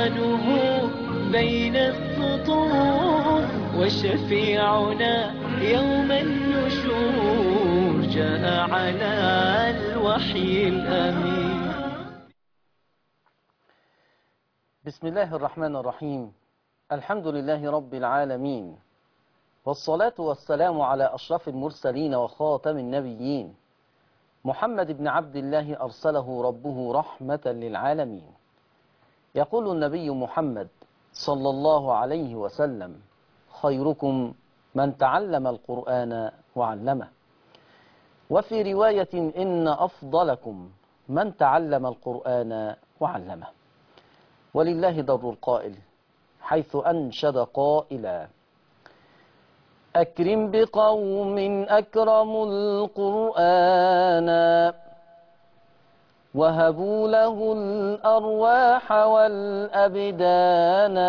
عنوانه بين السطور وشفيعنا يوم النشور جاء على الوحي الأمين بسم الله الرحمن الرحيم الحمد لله رب العالمين والصلاة والسلام على أشرف المرسلين وخاتم النبيين محمد بن عبد الله أرسله ربه رحمة للعالمين يقول النبي محمد صلى الله عليه وسلم خيركم من تعلم القرآن وعلمه وفي رواية إن أفضلكم من تعلم القرآن وعلمه ولله در القائل حيث أنشد قائلا أكرم بقوم أكرموا القرآن وهبوا له الأرواح والأبدان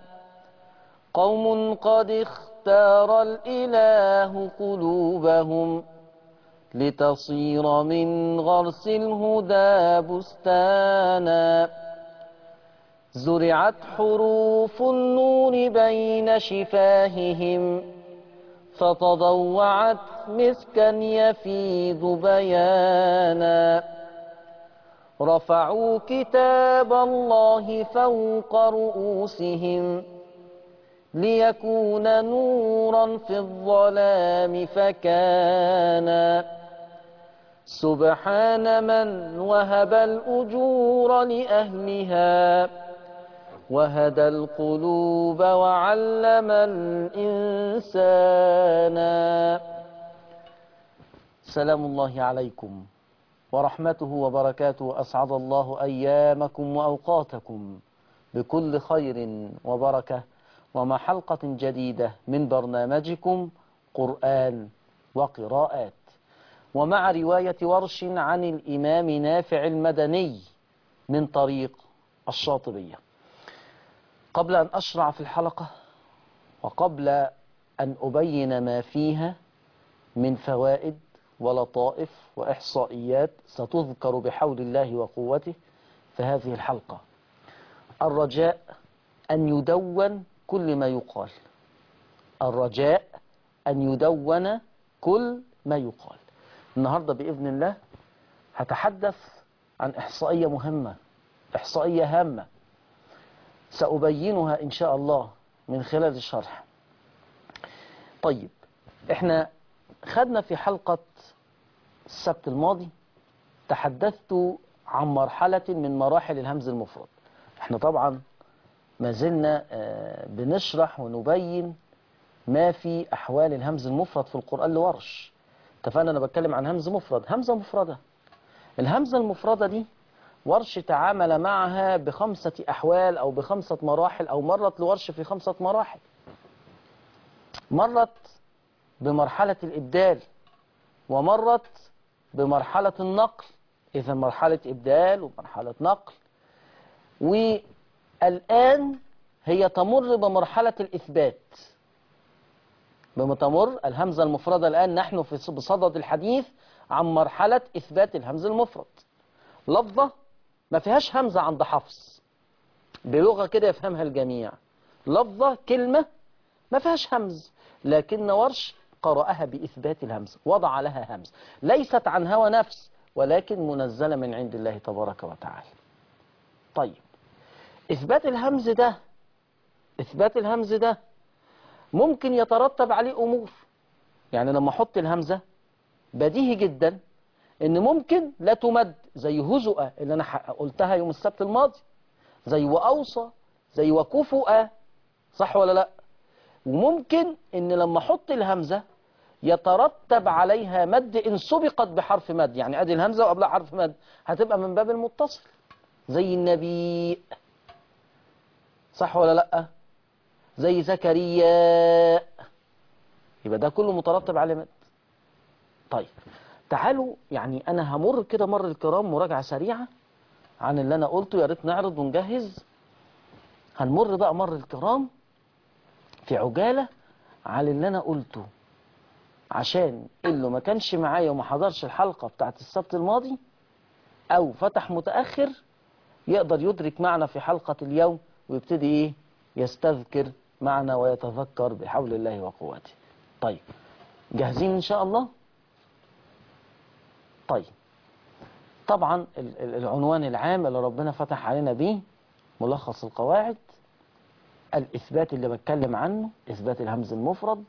قوم قد اختار الإله قلوبهم لتصير من غرس الهدى بستانا زرعت حروف النور بين شفاههم فتضوعت مسكا يفيض بيانا رفعوا كتاب الله فوق رؤوسهم ليكون نورا في الظلام فكان سبحان من وهب الأجور لأهلها وهدى القلوب وعلم الإنسان سلام الله عليكم ورحمته وبركاته أسعد الله أيامكم وأوقاتكم بكل خير وبركة ومع حلقة جديدة من برنامجكم قرآن وقراءات ومع رواية ورش عن الإمام نافع المدني من طريق الشاطبية قبل أن أشرع في الحلقة وقبل أن أبين ما فيها من فوائد ولطائف وإحصائيات ستذكر بحول الله وقوته في هذه الحلقة الرجاء أن يدون كل ما يقال الرجاء أن يدون كل ما يقال النهاردة بإذن الله هتحدث عن إحصائية مهمة إحصائية هامة سأبينها إن شاء الله من خلال الشرح طيب إحنا خدنا في حلقة السبت الماضي تحدثت عن مرحلة من مراحل الهمز المفرد احنا طبعا ما زلنا بنشرح ونبين ما في أحوال الهمز المفرد في القرآن لورش اتفقنا أنا بتكلم عن همز مفرد همزة مفردة الهمزة المفردة دي ورش تعامل معها بخمسة أحوال أو بخمسة مراحل أو مرت لورش في خمسة مراحل مرت بمرحلة الإبدال ومرت بمرحلة النقل إذا مرحلة إبدال ومرحلة نقل والآن هي تمر بمرحلة الإثبات بمتمر الهمزة المفردة الآن نحن في بصدد الحديث عن مرحلة إثبات الهمز المفرد لفظة ما فيهاش همزة عند حفص بلغة كده يفهمها الجميع لفظة كلمة ما فيهاش همز لكن ورش قرأها بإثبات الهمز وضع لها همز ليست عن هوى نفس ولكن منزلة من عند الله تبارك وتعالى طيب إثبات الهمز ده إثبات الهمز ده ممكن يترتب عليه أمور يعني لما أحط الهمزة بديهي جدا إن ممكن لا تمد زي هزؤة اللي أنا قلتها يوم السبت الماضي زي وأوصى زي وكفؤة صح ولا لأ وممكن إن لما أحط الهمزة يترتب عليها مد إن سبقت بحرف مد يعني أدي الهمزة وقبلها حرف مد هتبقى من باب المتصل زي النبي صح ولا لأ زي زكريا يبقى ده كله مترتب على مد طيب تعالوا يعني أنا همر كده مر الكرام مراجعة سريعة عن اللي أنا قلته يا ريت نعرض ونجهز هنمر بقى مر الكرام في عجالة على اللي أنا قلته عشان اللي ما كانش معايا وما حضرش الحلقة بتاعت السبت الماضي أو فتح متأخر يقدر يدرك معنا في حلقة اليوم ويبتدي ايه يستذكر معنا ويتذكر بحول الله وقوته طيب جاهزين ان شاء الله طيب طبعا ال- ال- العنوان العام اللي ربنا فتح علينا بيه ملخص القواعد الإثبات اللي بتكلم عنه إثبات الهمز المفرد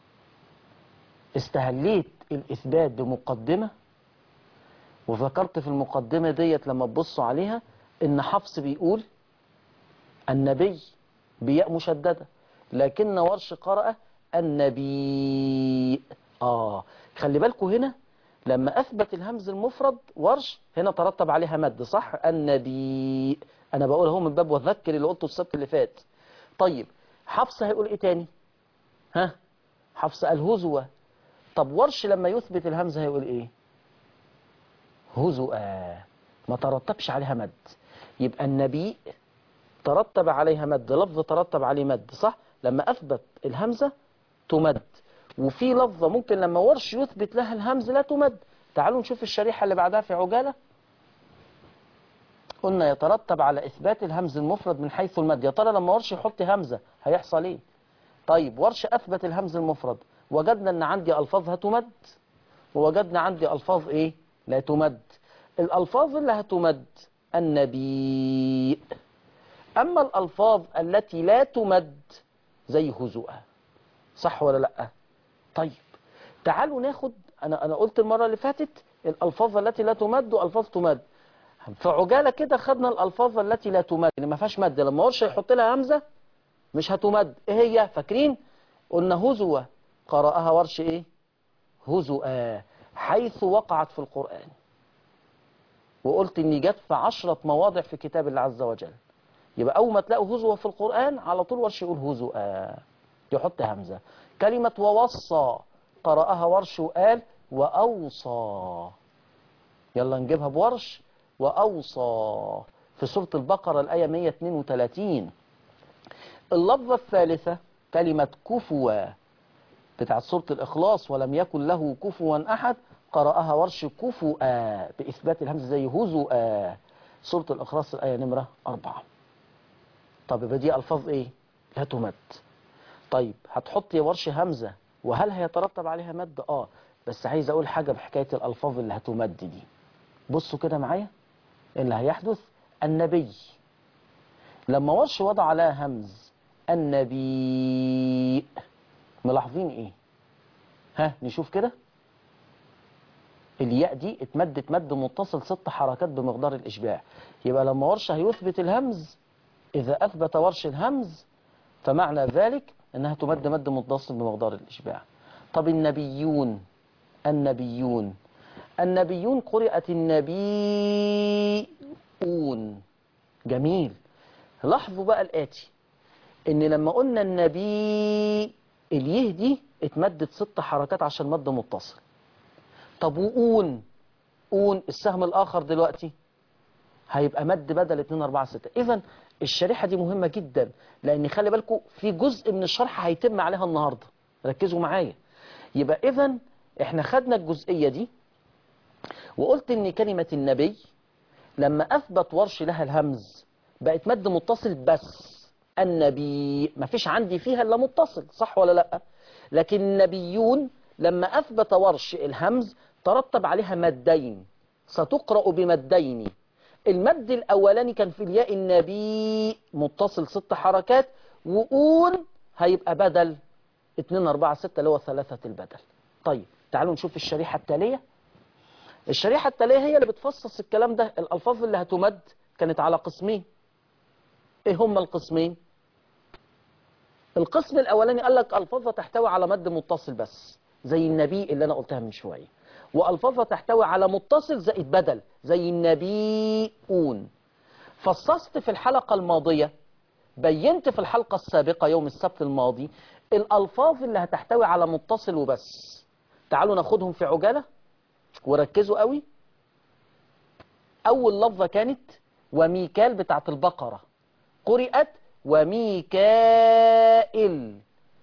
استهليت الإثبات بمقدمة وذكرت في المقدمة ديت لما تبصوا عليها إن حفص بيقول النبي بياء مشددة لكن ورش قرأ النبي آه خلي بالكوا هنا لما أثبت الهمز المفرد ورش هنا ترتب عليها مد صح النبي أنا بقول اهو من باب وذكر اللي قلته السبت اللي فات طيب حفص هيقول إيه تاني ها حفص الهزوة طب ورش لما يثبت الهمزة هيقول إيه هزؤا ما ترتبش عليها مد يبقى النبي ترتب عليها مد لفظ ترتب عليه مد صح لما أثبت الهمزة تمد وفي لفظة ممكن لما ورش يثبت لها الهمز لا تمد تعالوا نشوف الشريحة اللي بعدها في عجالة قلنا يترتب على إثبات الهمز المفرد من حيث المد يا ترى لما ورش يحط همزة هيحصل إيه طيب ورش أثبت الهمز المفرد وجدنا أن عندي ألفاظ هتمد ووجدنا عندي ألفاظ إيه لا تمد الألفاظ اللي هتمد النبي أما الألفاظ التي لا تمد زي هزوءها صح ولا لأ طيب تعالوا ناخد أنا أنا قلت المرة اللي فاتت الألفاظ التي لا تمد وألفاظ تمد فعجالة كده خدنا الألفاظ التي لا تمد اللي ما فيهاش مد لما ورش يحط لها همزة مش هتمد إيه هي فاكرين قلنا هزوة قرأها ورش إيه هزؤا حيث وقعت في القرآن وقلت إن جت في عشرة مواضع في كتاب الله عز وجل يبقى أول ما تلاقوا هزوة في القرآن على طول ورش يقول هزؤا يحط همزة كلمة ووصى قرأها ورش وقال وأوصى يلا نجيبها بورش وأوصى في سورة البقرة الآية 132 اللفظة الثالثة كلمة كفوا بتاعت سورة الإخلاص ولم يكن له كفوا أحد قرأها ورش كفوا بإثبات الهمزة زي هزوا سورة الإخلاص الآية نمرة أربعة طب يبقى دي ألفاظ إيه؟ لا تمد طيب هتحط يا ورش همزة وهل هيترتب عليها مد؟ آه بس عايز أقول حاجة بحكاية الألفاظ اللي هتمد دي بصوا كده معايا اللي هيحدث النبي لما ورش وضع عليها همز النبي ملاحظين ايه ها نشوف كده الياء دي اتمدت مد متصل ست حركات بمقدار الإشباع يبقى لما ورش هيثبت الهمز إذا أثبت ورش الهمز فمعنى ذلك أنها تمد مد متصل بمقدار الإشباع طب النبيون النبيون النبيون قرأت النبيون جميل لاحظوا بقى الآتي إن لما قلنا النبي اليه دي اتمدت ست حركات عشان مد متصل طب وقون قون السهم الآخر دلوقتي هيبقى مد بدل 2 4 6 إذا الشريحة دي مهمة جدا لأن خلي بالكم في جزء من الشرح هيتم عليها النهاردة ركزوا معايا يبقى إذا احنا خدنا الجزئية دي وقلت ان كلمة النبي لما اثبت ورش لها الهمز بقت مد متصل بس النبي ما فيش عندي فيها الا متصل صح ولا لا لكن النبيون لما اثبت ورش الهمز ترتب عليها مدين ستقرأ بمدين المد الاولاني كان في الياء النبي متصل ست حركات وقون هيبقى بدل 2 4 6 اللي هو ثلاثة البدل طيب تعالوا نشوف الشريحة التالية الشريحة التالية هي اللي بتفصص الكلام ده الألفاظ اللي هتمد كانت على قسمين ايه هما القسمين القسم الأولاني قال لك ألفاظ تحتوي على مد متصل بس زي النبي اللي أنا قلتها من شوية وألفاظ تحتوي على متصل زائد بدل زي النبيون فصصت في الحلقة الماضية بينت في الحلقة السابقة يوم السبت الماضي الألفاظ اللي هتحتوي على متصل وبس تعالوا ناخدهم في عجالة وركزوا قوي أول لفظة كانت وميكال بتاعت البقرة قرئت وميكائل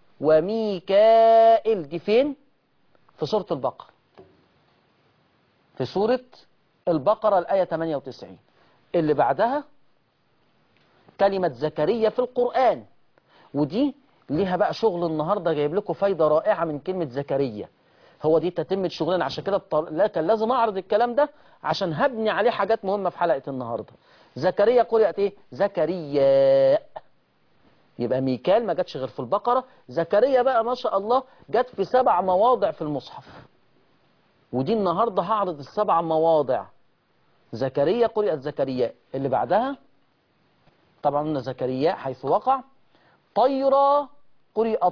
وميكائل دي فين في سورة البقرة في سورة البقرة الآية 98 اللي بعدها كلمة زكريا في القرآن ودي ليها بقى شغل النهاردة جايب لكم فايدة رائعة من كلمة زكريا هو دي تتمة شغلنا عشان كده الطر... لا كان لازم أعرض الكلام ده عشان هبني عليه حاجات مهمة في حلقة النهاردة زكريا قرأت إيه زكريا يبقى ميكال ما جاتش غير في البقرة زكريا بقى ما شاء الله جت في سبع مواضع في المصحف ودي النهاردة هعرض السبع مواضع زكريا قرأت زكريا اللي بعدها طبعا قلنا زكريا حيث وقع طيرة قرأت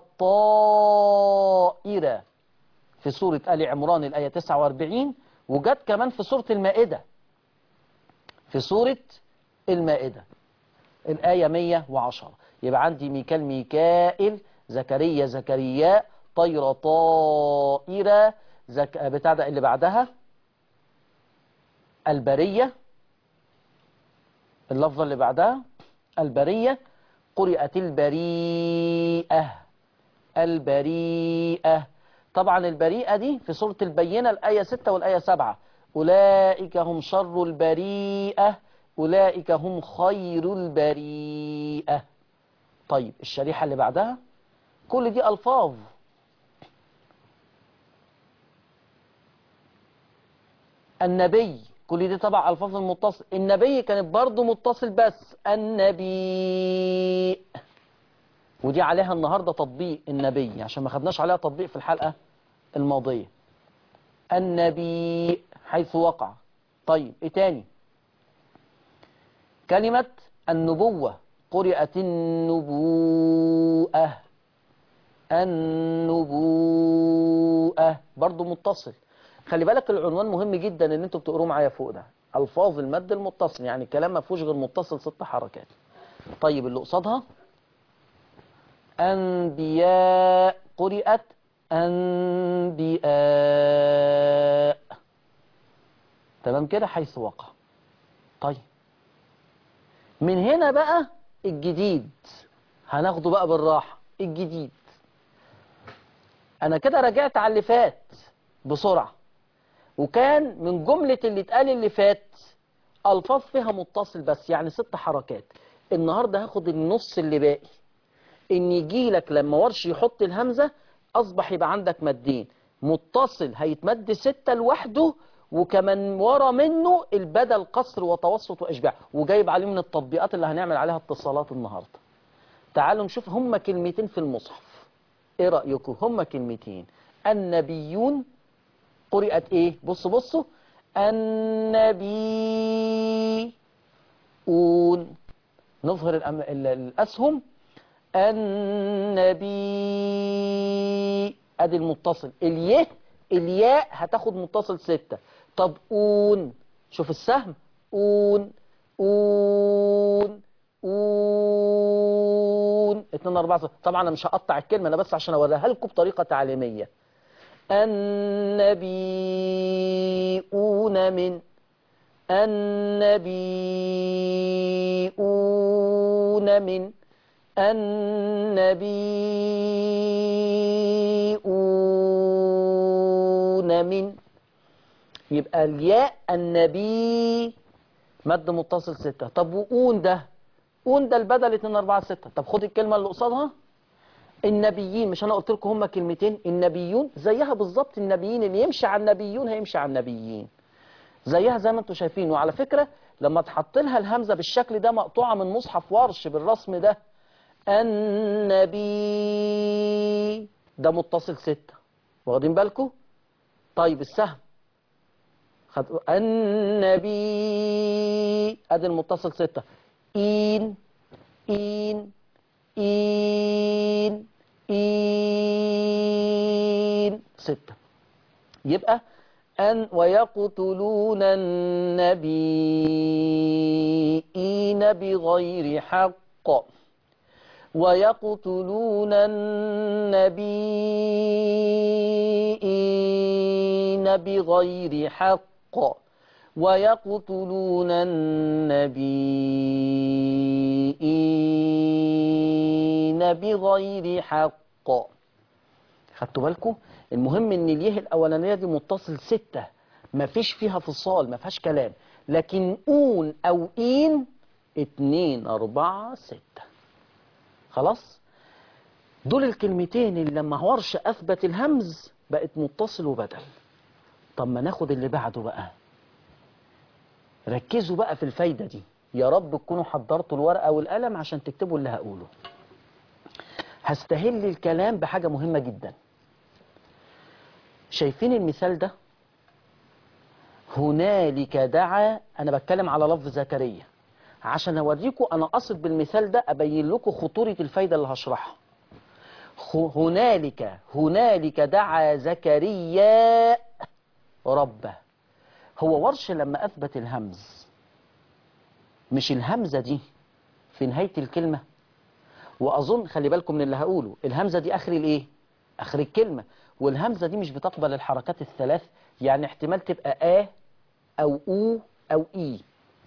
طائرة في سورة آل عمران الآية 49 وجت كمان في سورة المائدة في سورة المائدة الآية 110 يبقى عندي ميكال ميكائيل زكريا زكريا طيرة طائرة زك... بتاع ده اللي بعدها البرية اللفظة اللي بعدها البرية قرأت البريئة البريئة طبعا البريئة دي في سورة البينة الآية 6 والآية 7 أولئك هم شر البريئة أولئك هم خير البريئة طيب الشريحة اللي بعدها كل دي ألفاظ النبي كل دي طبعا ألفاظ المتصل النبي كانت برضو متصل بس النبي ودي عليها النهاردة تطبيق النبي عشان ما خدناش عليها تطبيق في الحلقة الماضية النبي حيث وقع طيب ايه تاني كلمة النبوة قرأت النبوءة النبوءة برضو متصل خلي بالك العنوان مهم جدا ان انتوا بتقروه معايا فوق ده الفاظ المد المتصل يعني الكلام ما فيهوش غير متصل ست حركات طيب اللي قصادها انبياء قرأت انبياء تمام كده حيث وقع طيب من هنا بقى الجديد هناخده بقى بالراحة الجديد انا كده رجعت على اللي فات بسرعة وكان من جملة اللي اتقال اللي فات الفاظ فيها متصل بس يعني ست حركات النهاردة هاخد النص اللي باقي ان يجي لك لما ورش يحط الهمزة اصبح يبقى عندك مدين متصل هيتمد ستة لوحده وكمان ورا منه البدل قصر وتوسط واشباع وجايب عليه من التطبيقات اللي هنعمل عليها اتصالات النهاردة تعالوا نشوف هما كلمتين في المصحف ايه رأيكم هما كلمتين النبيون قرأت ايه بصوا بصوا النبيون نظهر الأم... ال- الأسهم النبي ادي المتصل اليه الياء هتاخد متصل ستة طب اون شوف السهم اون اون اون اتنين اربعة صفر. طبعا انا مش هقطع الكلمة انا بس عشان اوريها لكم بطريقة تعليمية النبيون من النبيون من النبيون من يبقى الياء النبي مد متصل ستة طب وأون ده أون ده البدل 2 4 6 طب خد الكلمة اللي قصادها النبيين مش انا قلت لكم هما كلمتين النبيون زيها بالظبط النبيين اللي يمشي على النبيون هيمشي على النبيين زيها زي ما انتم شايفين وعلى فكرة لما تحط لها الهمزة بالشكل ده مقطوعة من مصحف ورش بالرسم ده النبي ده متصل ستة واخدين بالكم طيب السهم خد... النبي ادي المتصل ستة إين إين إين إين ستة يبقى أن ويقتلون النبيين بغير حق ويقتلون النبيين بغير حق ويقتلون النبيين بغير حق خدتوا بالكم المهم ان اليه الاولانيه دي متصل ستة ما فيش فيها فصال ما فيهاش كلام لكن اون او اين اتنين اربعة ستة خلاص دول الكلمتين اللي لما ورش اثبت الهمز بقت متصل وبدل طب ما ناخد اللي بعده بقى ركزوا بقى في الفايدة دي يا رب تكونوا حضرتوا الورقة والقلم عشان تكتبوا اللي هقوله هستهل الكلام بحاجة مهمة جدا شايفين المثال ده هنالك دعا أنا بتكلم على لفظ زكريا عشان أوريكم أنا أقصد بالمثال ده أبين لكم خطورة الفايدة اللي هشرحها خ- هنالك هنالك دعا زكريا ربه هو ورش لما أثبت الهمز مش الهمزة دي في نهاية الكلمة وأظن خلي بالكم من اللي هقوله الهمزة دي آخر الإيه؟ آخر الكلمة والهمزة دي مش بتقبل الحركات الثلاث يعني احتمال تبقى آ أو أو أو إي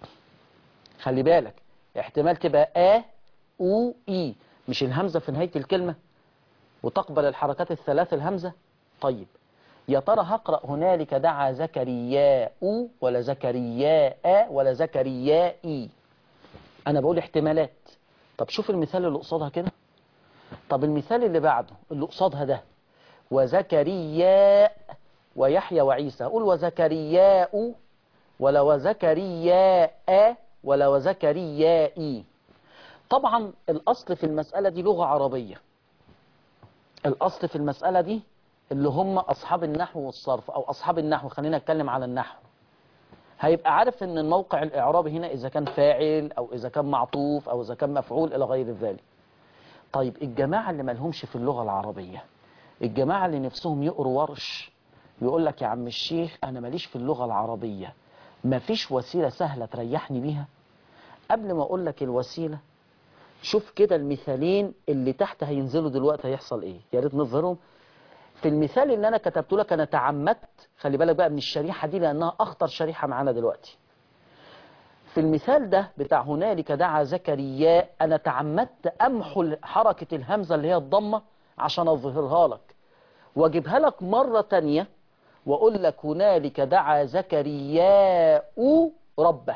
خلي بالك احتمال تبقى آ أو إي مش الهمزة في نهاية الكلمة وتقبل الحركات الثلاث الهمزة طيب يا ترى هقرأ هنالك دعا زكرياء ولا زكرياء ولا زكريائي أنا بقول احتمالات طب شوف المثال اللي قصادها كده طب المثال اللي بعده اللي قصادها ده وزكرياء ويحيى وعيسى أقول وزكرياء ولا وزكرياء ولا وزكريائي طبعا الأصل في المسألة دي لغة عربية الأصل في المسألة دي اللي هم أصحاب النحو والصرف أو أصحاب النحو خلينا نتكلم على النحو هيبقى عارف ان الموقع الاعرابي هنا اذا كان فاعل او اذا كان معطوف او اذا كان مفعول الى غير ذلك طيب الجماعة اللي مالهمش في اللغة العربية الجماعة اللي نفسهم يقروا ورش يقول لك يا عم الشيخ انا ماليش في اللغة العربية مفيش وسيلة سهلة تريحني بيها قبل ما اقول لك الوسيلة شوف كده المثالين اللي تحت هينزلوا دلوقتي هيحصل ايه يا ريت نظهرهم في المثال اللي انا كتبته لك انا تعمدت خلي بالك بقى من الشريحة دي لانها اخطر شريحة معانا دلوقتي في المثال ده بتاع هنالك دعا زكريا انا تعمدت امحو حركة الهمزة اللي هي الضمة عشان اظهرها لك واجيبها لك مرة تانية واقول لك هنالك دعا زكرياء ربه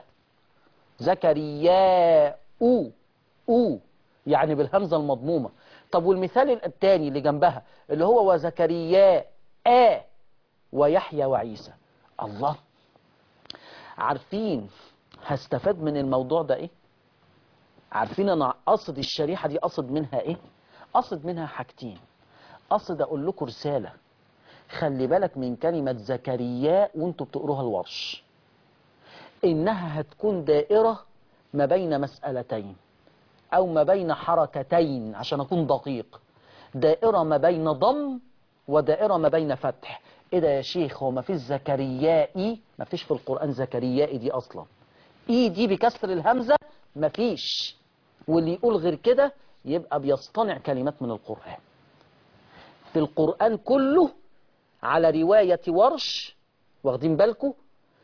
زكرياء او يعني بالهمزة المضمومة طب والمثال الثاني اللي جنبها اللي هو وزكرياء آ ويحيى وعيسى الله عارفين هستفاد من الموضوع ده ايه عارفين انا قصد الشريحة دي قصد منها ايه قصد منها حاجتين قصد اقول لكم رسالة خلي بالك من كلمة زكرياء وانتوا بتقروها الورش انها هتكون دائرة ما بين مسألتين او ما بين حركتين عشان اكون دقيق دائرة ما بين ضم ودائرة ما بين فتح ايه ده يا شيخ هو ما فيش زكريائي ما فيش في القرآن زكريائي دي اصلا اي دي بكسر الهمزة ما فيش واللي يقول غير كده يبقى بيصطنع كلمات من القرآن في القرآن كله على رواية ورش واخدين بالكم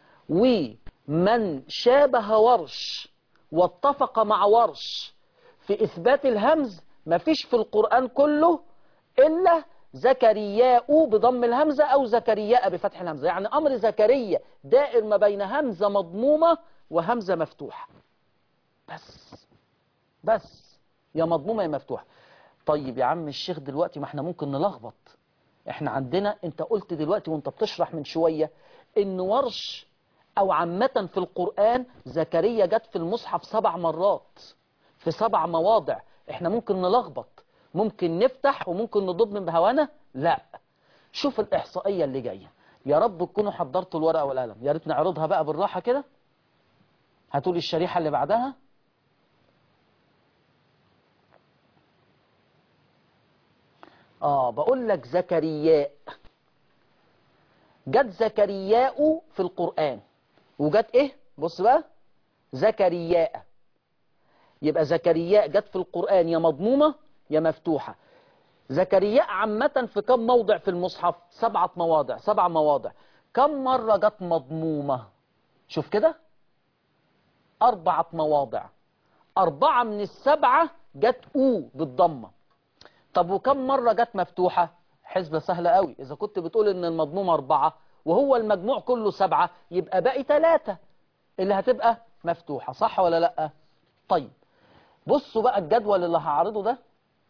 ومن شابه ورش واتفق مع ورش في إثبات الهمز مفيش في القرآن كله إلا زكرياء بضم الهمزة أو زكرياء بفتح الهمزة يعني أمر زكريا دائر ما بين همزة مضمومة وهمزة مفتوحة بس بس يا مضمومة يا مفتوحة طيب يا عم الشيخ دلوقتي ما احنا ممكن نلخبط احنا عندنا انت قلت دلوقتي وانت بتشرح من شوية ان ورش او عامة في القرآن زكريا جت في المصحف سبع مرات في سبع مواضع احنا ممكن نلخبط ممكن نفتح وممكن نضم بهوانا لا شوف الإحصائية اللي جاية يا رب تكونوا حضرتوا الورقة والقلم يا ريت نعرضها بقى بالراحة كده هاتوا لي الشريحة اللي بعدها اه بقول لك زكرياء جت زكرياء في القرآن وجت ايه بص بقى زكرياء يبقى زكرياء جت في القرآن يا مضمومة يا مفتوحة زكرياء عامة في كم موضع في المصحف سبعة مواضع سبع مواضع كم مرة جت مضمومة شوف كده أربعة مواضع أربعة من السبعة جت أو بالضمة طب وكم مرة جت مفتوحة حسبة سهلة قوي إذا كنت بتقول إن المضمومة أربعة وهو المجموع كله سبعة يبقى باقي ثلاثة اللي هتبقى مفتوحة صح ولا لأ طيب بصوا بقى الجدول اللي هعرضه ده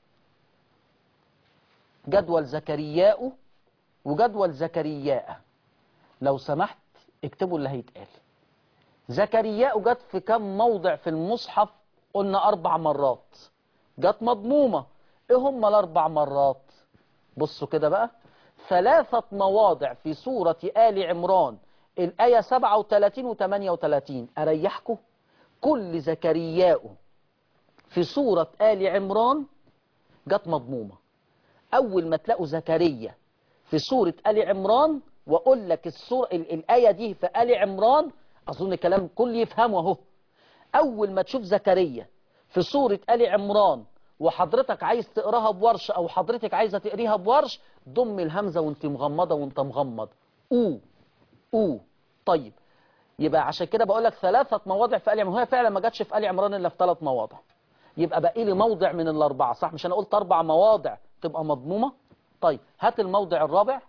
جدول زكرياء وجدول زكرياء لو سمحت اكتبوا اللي هيتقال زكرياء جت في كم موضع في المصحف قلنا أربع مرات جت مضمومة ايه هم الأربع مرات بصوا كده بقى ثلاثة مواضع في سورة آل عمران الآية 37 و 38 أريحكم كل زكرياء في سورة آل عمران جت مضمومة أول ما تلاقوا زكريا في سورة آل عمران وأقول لك السورة ال- الآية دي في آل عمران أظن كلام كل يفهمه أهو أول ما تشوف زكريا في سورة آل عمران وحضرتك عايز تقراها بورش أو حضرتك عايزة تقريها بورش ضم الهمزة وانت مغمضة وانت مغمض أو أو طيب يبقى عشان كده بقول لك ثلاثة مواضع في آل عمران هي فعلا ما جاتش في آل عمران إلا في ثلاث مواضع يبقى باقي لي موضع من الأربعة صح مش أنا قلت أربع مواضع تبقى مضمومة طيب هات الموضع الرابع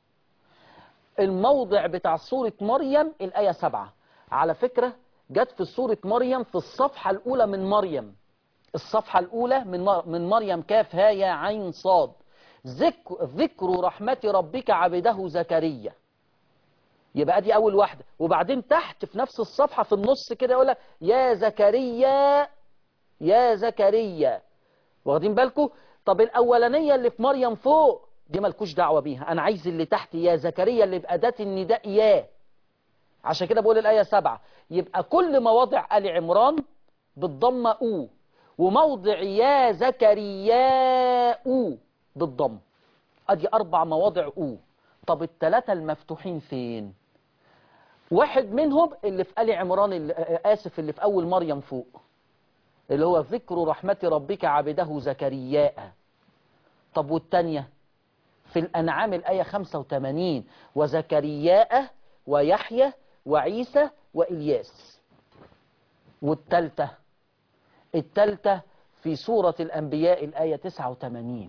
الموضع بتاع سورة مريم الآية سبعة على فكرة جت في سورة مريم في الصفحة الأولى من مريم الصفحة الأولى من مر... من مريم كاف ها يا عين صاد ذكر, ذكر رحمة ربك عبده زكريا يبقى دي أول واحدة وبعدين تحت في نفس الصفحة في النص كده يقول لك يا زكريا يا زكريا واخدين بالكم طب الأولانية اللي في مريم فوق دي مالكوش دعوة بيها أنا عايز اللي تحت يا زكريا اللي بأداة النداء يا عشان كده بقول الآية سبعة يبقى كل مواضع آل عمران بالضمة أو وموضع يا زكرياء بالضم أدي أربع مواضع أو طب الثلاثة المفتوحين فين واحد منهم اللي في آل عمران اللي آسف اللي في أول مريم فوق اللي هو ذكر رحمة ربك عبده زكرياء طب والتانية في الأنعام الآية 85 وزكرياء ويحيى وعيسى وإلياس والتالتة التالتة في سورة الأنبياء الآية 89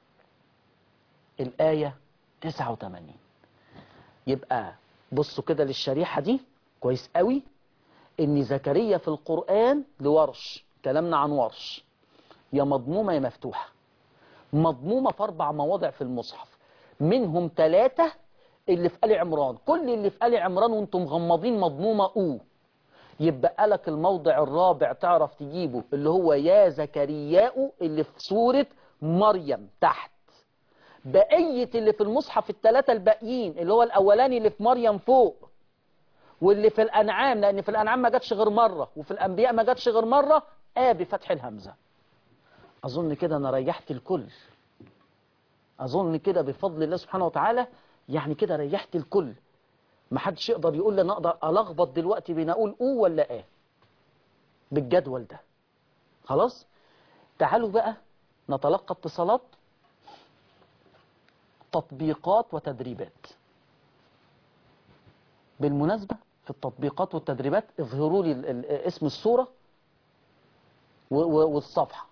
الآية 89 يبقى بصوا كده للشريحة دي كويس قوي ان زكريا في القرآن لورش كلامنا عن ورش يا مضمومة يا مفتوحة مضمومة في أربع مواضع في المصحف منهم ثلاثة اللي في آل عمران كل اللي في آل عمران وانتم مغمضين مضمومة أو يبقى لك الموضع الرابع تعرف تجيبه اللي هو يا زكرياء اللي في سورة مريم تحت بقية اللي في المصحف الثلاثة الباقيين اللي هو الأولاني اللي في مريم فوق واللي في الأنعام لأن في الأنعام ما جاتش غير مرة وفي الأنبياء ما جاتش غير مرة آ بفتح الهمزة أظن كده أنا ريحت الكل أظن كده بفضل الله سبحانه وتعالى يعني كده ريحت الكل ما حدش يقدر يقول لي أنا أقدر ألخبط دلوقتي بين أقول أو ولا آه بالجدول ده خلاص تعالوا بقى نتلقى اتصالات تطبيقات وتدريبات بالمناسبة في التطبيقات والتدريبات اظهروا لي ال- ال- اسم الصورة و- و- والصفحة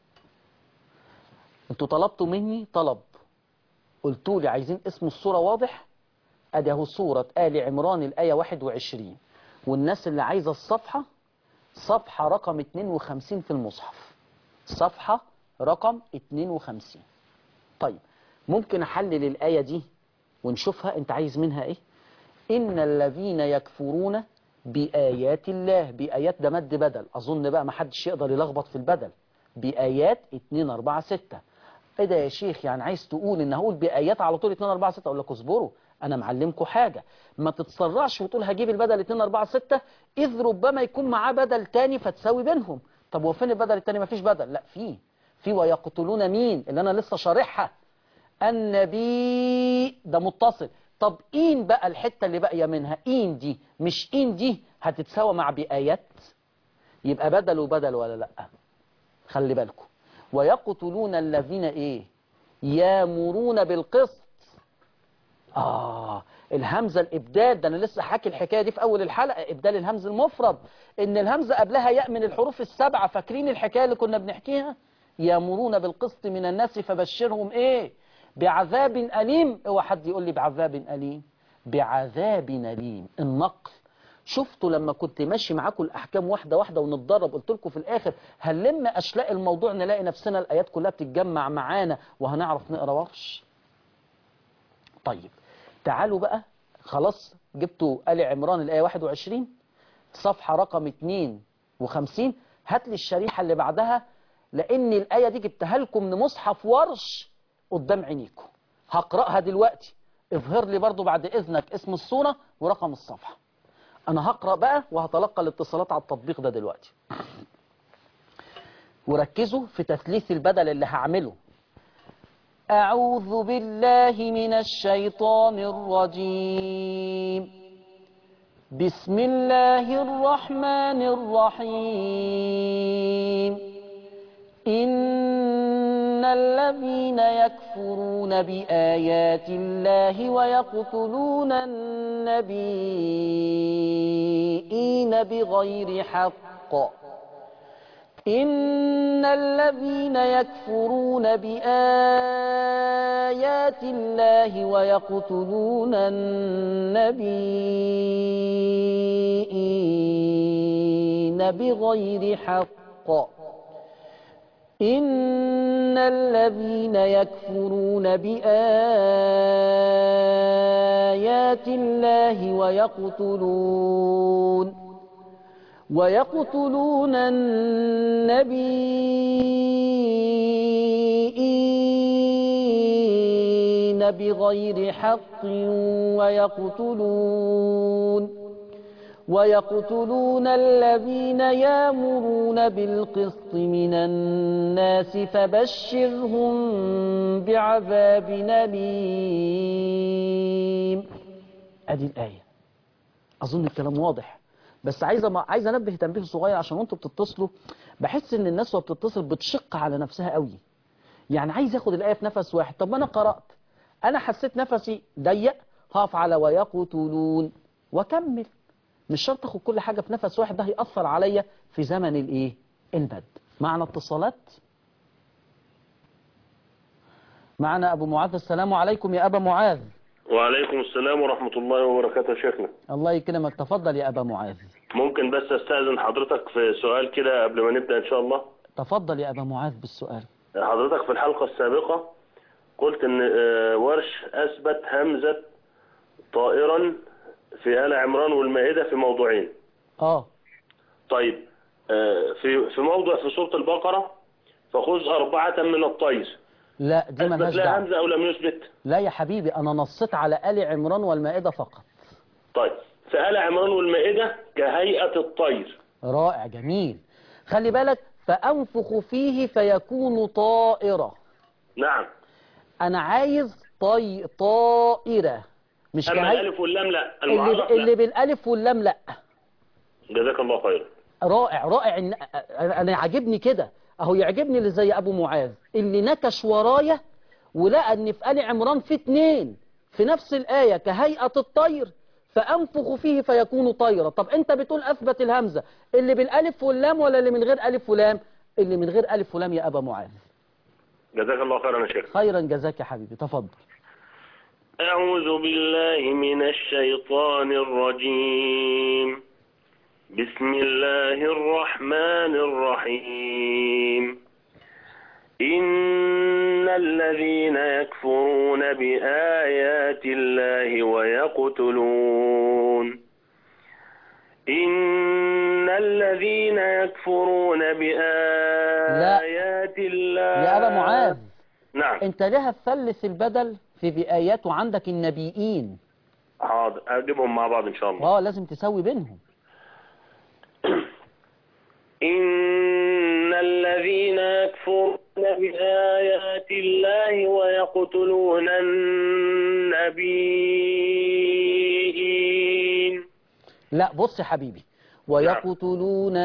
انتوا طلبتوا مني طلب قلتوا لي عايزين اسم الصورة واضح ادي اهو صورة آل عمران الآية 21 والناس اللي عايزة الصفحة صفحة رقم 52 في المصحف صفحة رقم 52 طيب ممكن احلل الآية دي ونشوفها انت عايز منها ايه إن الذين يكفرون بآيات الله بآيات ده مد بدل أظن بقى ما حدش يقدر يلخبط في البدل بآيات 2 4 6 ايه ده يا شيخ يعني عايز تقول ان هقول بآيات على طول 2 4 6 اقول لك اصبروا انا معلمكم حاجة ما تتسرعش وتقول هجيب البدل 2 4 6 اذ ربما يكون معاه بدل تاني فتساوي بينهم طب هو فين البدل التاني ما فيش بدل لا في في ويقتلون مين اللي انا لسه شارحها النبي ده متصل طب إين بقى الحتة اللي باقية منها إين دي مش إين دي هتتساوى مع بآيات يبقى بدل وبدل ولا لأ خلي بالكم ويقتلون الذين إيه يامرون بالقسط آه الهمزة الإبدال ده أنا لسه حاكي الحكاية دي في أول الحلقة إبدال الهمز المفرد إن الهمزة قبلها ياء من الحروف السبعة فاكرين الحكاية اللي كنا بنحكيها يامرون بالقسط من الناس فبشرهم إيه بعذاب أليم اوعى حد يقول لي بعذاب أليم بعذاب أليم النقل شفتوا لما كنت ماشي معاكم الأحكام واحدة واحدة ونتدرب قلت لكم في الآخر هنلم أشلاء الموضوع نلاقي نفسنا الآيات كلها بتتجمع معانا وهنعرف نقرأ ورش طيب تعالوا بقى خلاص جبتوا آل عمران الآية 21 صفحة رقم 52 هات لي الشريحة اللي بعدها لأن الآية دي جبتها لكم من مصحف ورش قدام عينيكم هقرأها دلوقتي اظهر لي برضو بعد إذنك اسم الصورة ورقم الصفحة أنا هقرأ بقى وهتلقى الاتصالات على التطبيق ده دلوقتي وركزوا في تثليث البدل اللي هعمله أعوذ بالله من الشيطان الرجيم بسم الله الرحمن الرحيم إن الذين يكفرون بآيات الله ويقتلون النبيين بغير حق إن الذين يكفرون بآيات الله ويقتلون النبيين بغير حق إن الذين يكفرون بآيات الله ويقتلون ويقتلون النبيين بغير حق ويقتلون ويقتلون الذين يامرون بالقسط من الناس فبشرهم بعذاب أليم أدي الآية أظن الكلام واضح بس عايز ما عايز انبه تنبيه صغير عشان وانتوا بتتصلوا بحس ان الناس وهي بتتصل بتشق على نفسها قوي يعني عايز ياخد الايه في نفس واحد طب ما انا قرات انا حسيت نفسي ضيق هقف على ويقتلون واكمل مش شرط اخد كل حاجه في نفس واحد ده هيأثر عليا في زمن الايه البد معنا اتصالات معنا ابو معاذ السلام عليكم يا ابا معاذ وعليكم السلام ورحمة الله وبركاته يا شيخنا الله يكرمك تفضل يا ابا معاذ ممكن بس استأذن حضرتك في سؤال كده قبل ما نبدأ إن شاء الله تفضل يا ابا معاذ بالسؤال حضرتك في الحلقة السابقة قلت إن آه، ورش أثبت همزة طائرا في آل عمران والمائدة في موضوعين اه طيب آه، في في موضع في سورة البقرة فخذ أربعة من الطير لا دي أثبت ملهاش لها دعوه همزة أو لم يثبت لا يا حبيبي انا نصيت على ال عمران والمائده فقط طيب في آل عمران والمائدة كهيئة الطير رائع جميل خلي بالك فانفخ فيه فيكون طائره نعم انا عايز طي طائره مش أما كهي... الألف واللام لا المعرف اللي, لا اللي بالالف واللام لا جزاك الله خيرا رائع رائع إن انا عاجبني كده اهو يعجبني اللي زي ابو معاذ اللي نكش ورايا ولقى ان في ال عمران في اتنين في نفس الايه كهيئه الطير فانفخ فيه فيكون طيرا طب انت بتقول اثبت الهمزه اللي بالالف واللام ولا اللي من غير الف ولام اللي من غير الف ولام يا ابا معاذ جزاك الله خيرا يا شيخ خيرا جزاك يا حبيبي تفضل أعوذ بالله من الشيطان الرجيم بسم الله الرحمن الرحيم إن الذين يكفرون بآيات الله ويقتلون إن الذين يكفرون بآيات الله يا ابا معاذ نعم انت ليه هتثلث البدل في بآيات وعندك النبيين حاضر أجيبهم مع بعض إن شاء الله اه لازم تسوي بينهم إن الذين يكفرون بآيات الله ويقتلون النبيين لا بص يا حبيبي ويقتلون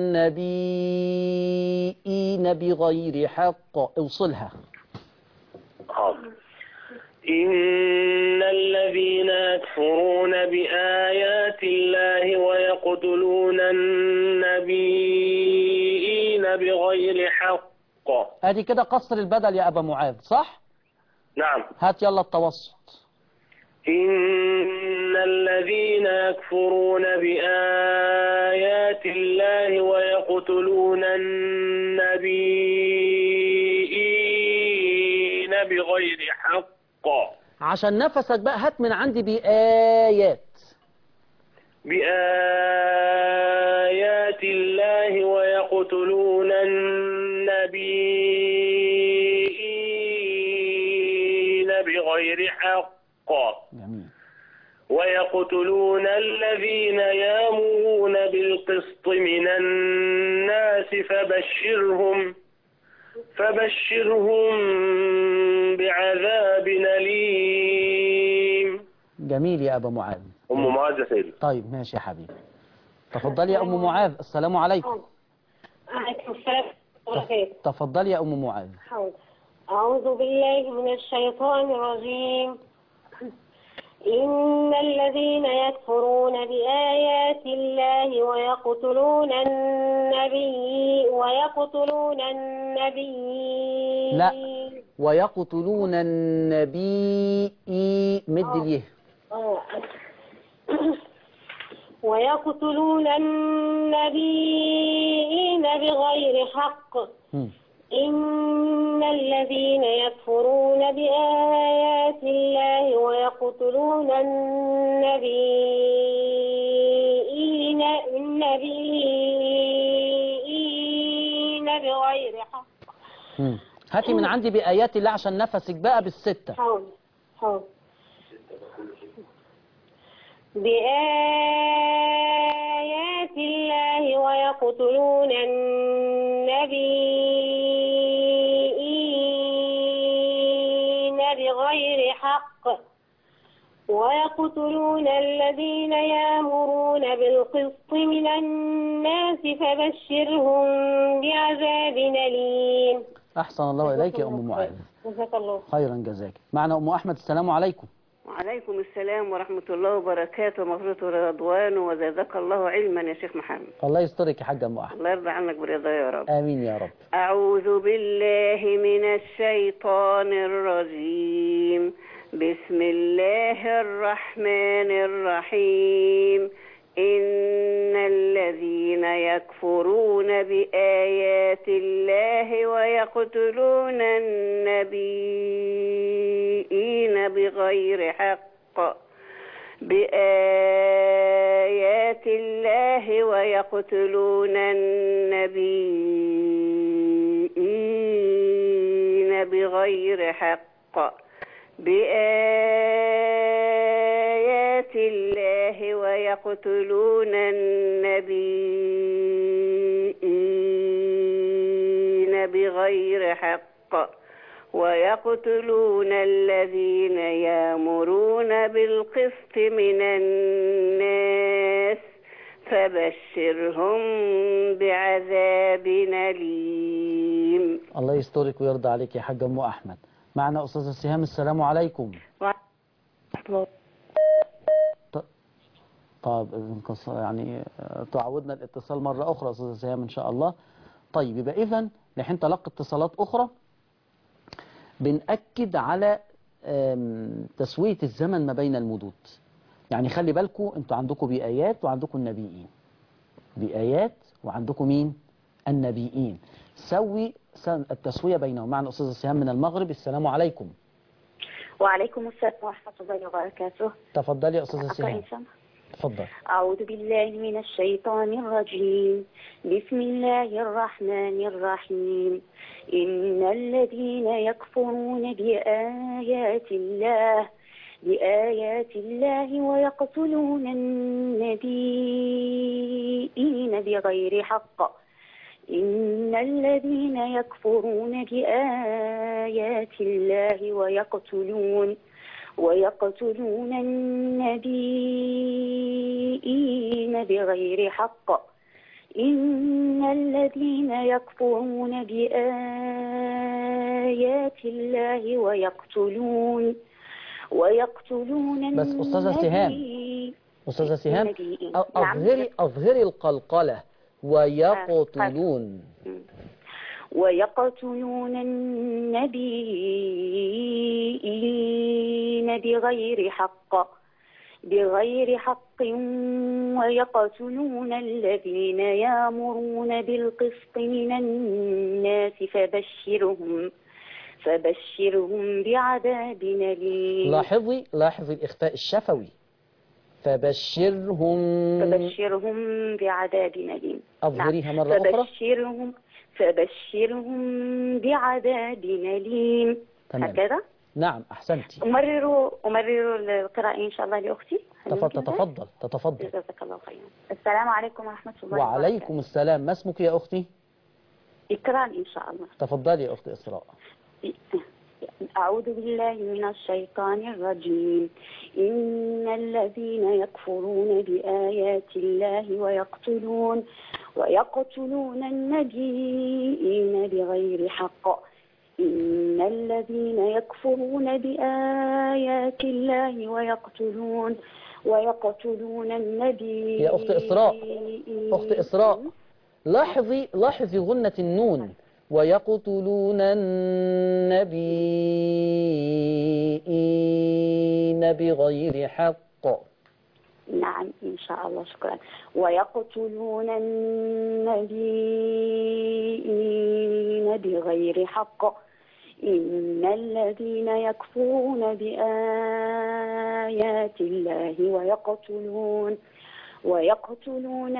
النبيين بغير حق اوصلها حاضر إن الذين يكفرون بآيات الله ويقتلون النبيين بغير حق ادي كده قصر البدل يا ابا معاذ صح نعم هات يلا التوسط إن الذين يكفرون بآيات الله ويقتلون النبيين بغير حق عشان نفسك بقى هات من عندي بآيات بآيات الله ويقتلون النبيين بغير حق جميل ويقتلون الذين يامرون بالقسط من الناس فبشرهم فبشرهم بعذاب أليم جميل يا أبا معاذ أم معاذ يا سيدي طيب ماشي يا حبيبي تفضلي يا أم معاذ السلام عليكم عليكم السلام ورحمة تفضلي يا أم معاذ الله أعوذ بالله من الشيطان الرجيم إن الذين يكفرون بآيات الله ويقتلون النبي ويقتلون النبي لا. ويقتلون النبي مد اليه آه. ويقتلون النبيين بغير حق مم. إن الذين يكفرون بآيات الله ويقتلون النبيين النبيين بغير حق مم. هاتي من عندي بآيات الله عشان نفسك بقى بالستة حول حول بآيات الله ويقتلون النبيين بغير حق ويقتلون الذين يامرون بالقسط من الناس فبشرهم بعذاب أليم أحسن الله إليك يا أم معاذ جزاك الله خيرا جزاك معنا أم أحمد السلام عليكم وعليكم السلام ورحمة الله وبركاته ومغفرة ورضوان وزادك الله علما يا شيخ محمد الله يسترك يا حاجة أم أحمد الله يرضى عنك برضا يا رب آمين يا رب أعوذ بالله من الشيطان الرجيم بسم الله الرحمن الرحيم إن الذين يكفرون بآيات الله ويقتلون النبيين بغير حق بآيات الله ويقتلون النبيين بغير حق بآيات الله ويقتلون النبيين بغير حق ويقتلون الذين يامرون بالقسط من الناس فبشرهم بعذاب أليم الله يسترك ويرضى عليك يا حاجة أم أحمد معنا أستاذة سهام السلام عليكم ط- طب انقص- يعني آه، تعودنا الاتصال مرة أخرى أستاذة سهام إن شاء الله طيب يبقى إذن لحين تلقي اتصالات أخرى بنأكد على آم، تسوية الزمن ما بين المدود يعني خلي بالكم انتوا عندكم بآيات وعندكم النبيين بآيات وعندكم مين النبيين سوي س- التسوية بينهم معنا أستاذة سهام من المغرب السلام عليكم وعليكم السلام ورحمة الله وبركاته تفضلي يا أستاذة أقرأ سهام إنسان تفضل أعوذ بالله من الشيطان الرجيم بسم الله الرحمن الرحيم إن الذين يكفرون بآيات الله بآيات الله ويقتلون النبيين بغير حق إن الذين يكفرون بآيات الله ويقتلون ويقتلون النبيين بغير حق إن الذين يكفرون بآيات الله ويقتلون ويقتلون بس أستاذة سهام. النبي- أستاذة سهام النبيين. أ- نعم. أظهري أظهري القلقلة ويقتلون ويقتلون النبيين بغير حق بغير حق ويقتلون الذين يامرون بالقسط من الناس فبشرهم فبشرهم بعذاب أليم لاحظي لاحظي الإخفاء الشفوي فبشرهم فبشرهم بعذاب أليم أظهريها نعم. مرة أخرى فبشرهم فبشرهم بعذاب أليم تمام. هكذا نعم أحسنتي أمرر أمرر القراءة إن شاء الله لأختي هل تفضل يمكن ذلك؟ تتفضل تتفضل جزاك الله خيرا السلام عليكم ورحمة الله وعليكم السلام ما اسمك يا أختي إكرام إن شاء الله تفضلي يا أختي إسراء أعوذ بالله من الشيطان الرجيم إن الذين يكفرون بآيات الله ويقتلون ويقتلون النبيين بغير حق إن الذين يكفرون بآيات الله ويقتلون ويقتلون النبي يا أخت إسراء أخت إسراء لاحظي لاحظي غنة النون ويقتلون النبيين بغير حق نعم إن شاء الله شكرا ويقتلون النبيين بغير حق إن الذين يكفرون بآيات الله ويقتلون ويقتلون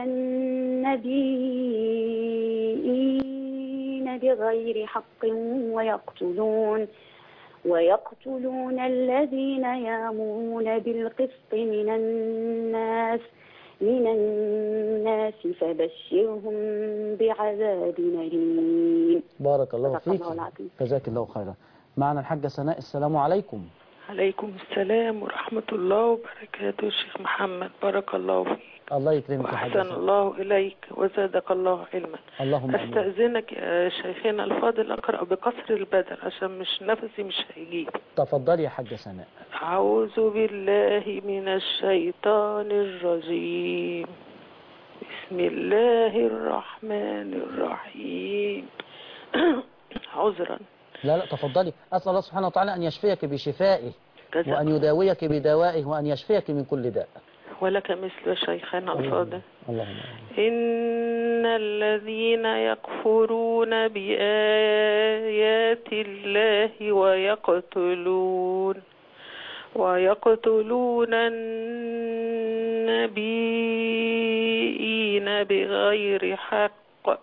النبيين بغير حق ويقتلون ويقتلون الذين يامرون بالقسط من الناس من الناس فبشرهم بعذاب أليم بارك الله صدق فيك الله العظيم. جزاك الله خيرا معنا الحاجة سناء السلام عليكم عليكم السلام ورحمة الله وبركاته شيخ محمد بارك الله فيك الله يكرمك يا حاجة وأحسن سناء الله إليك وزادك الله علما اللهم آمين أستأذنك يا شيخنا الفاضل أقرأ بقصر البدر عشان مش نفسي مش هيجيب تفضلي يا حاجة سناء أعوذ بالله من الشيطان الرجيم بسم الله الرحمن الرحيم عذرا لا لا تفضلي أسأل الله سبحانه وتعالى أن يشفيك بشفائه جزاك وأن يداويك بدوائه وأن يشفيك من كل داء ولك مثل شيخنا الفاضل اللهم آمين. إن الذين يكفرون بآيات الله ويقتلون ويقتلون النبيين بغير حق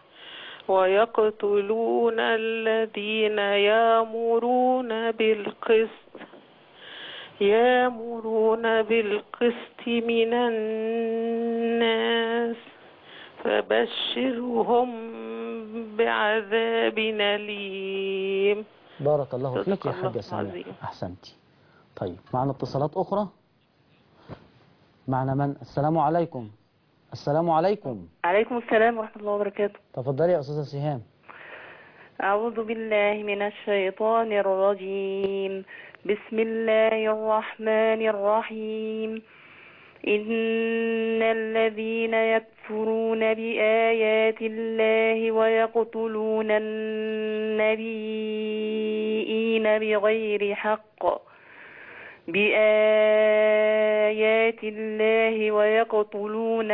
ويقتلون الذين يامرون بالقسط يامرون بالقسط من الناس فبشرهم بعذاب أليم بارك الله صدق فيك يا الله حاجة سناء العظيم. أحسنتي طيب معنا اتصالات أخرى معنا من السلام عليكم السلام عليكم عليكم السلام ورحمة الله وبركاته تفضلي يا أستاذة سهام أعوذ بالله من الشيطان الرجيم بسم الله الرحمن الرحيم إن الذين يكفرون بآيات الله ويقتلون النبيين بغير حق بآيات الله ويقتلون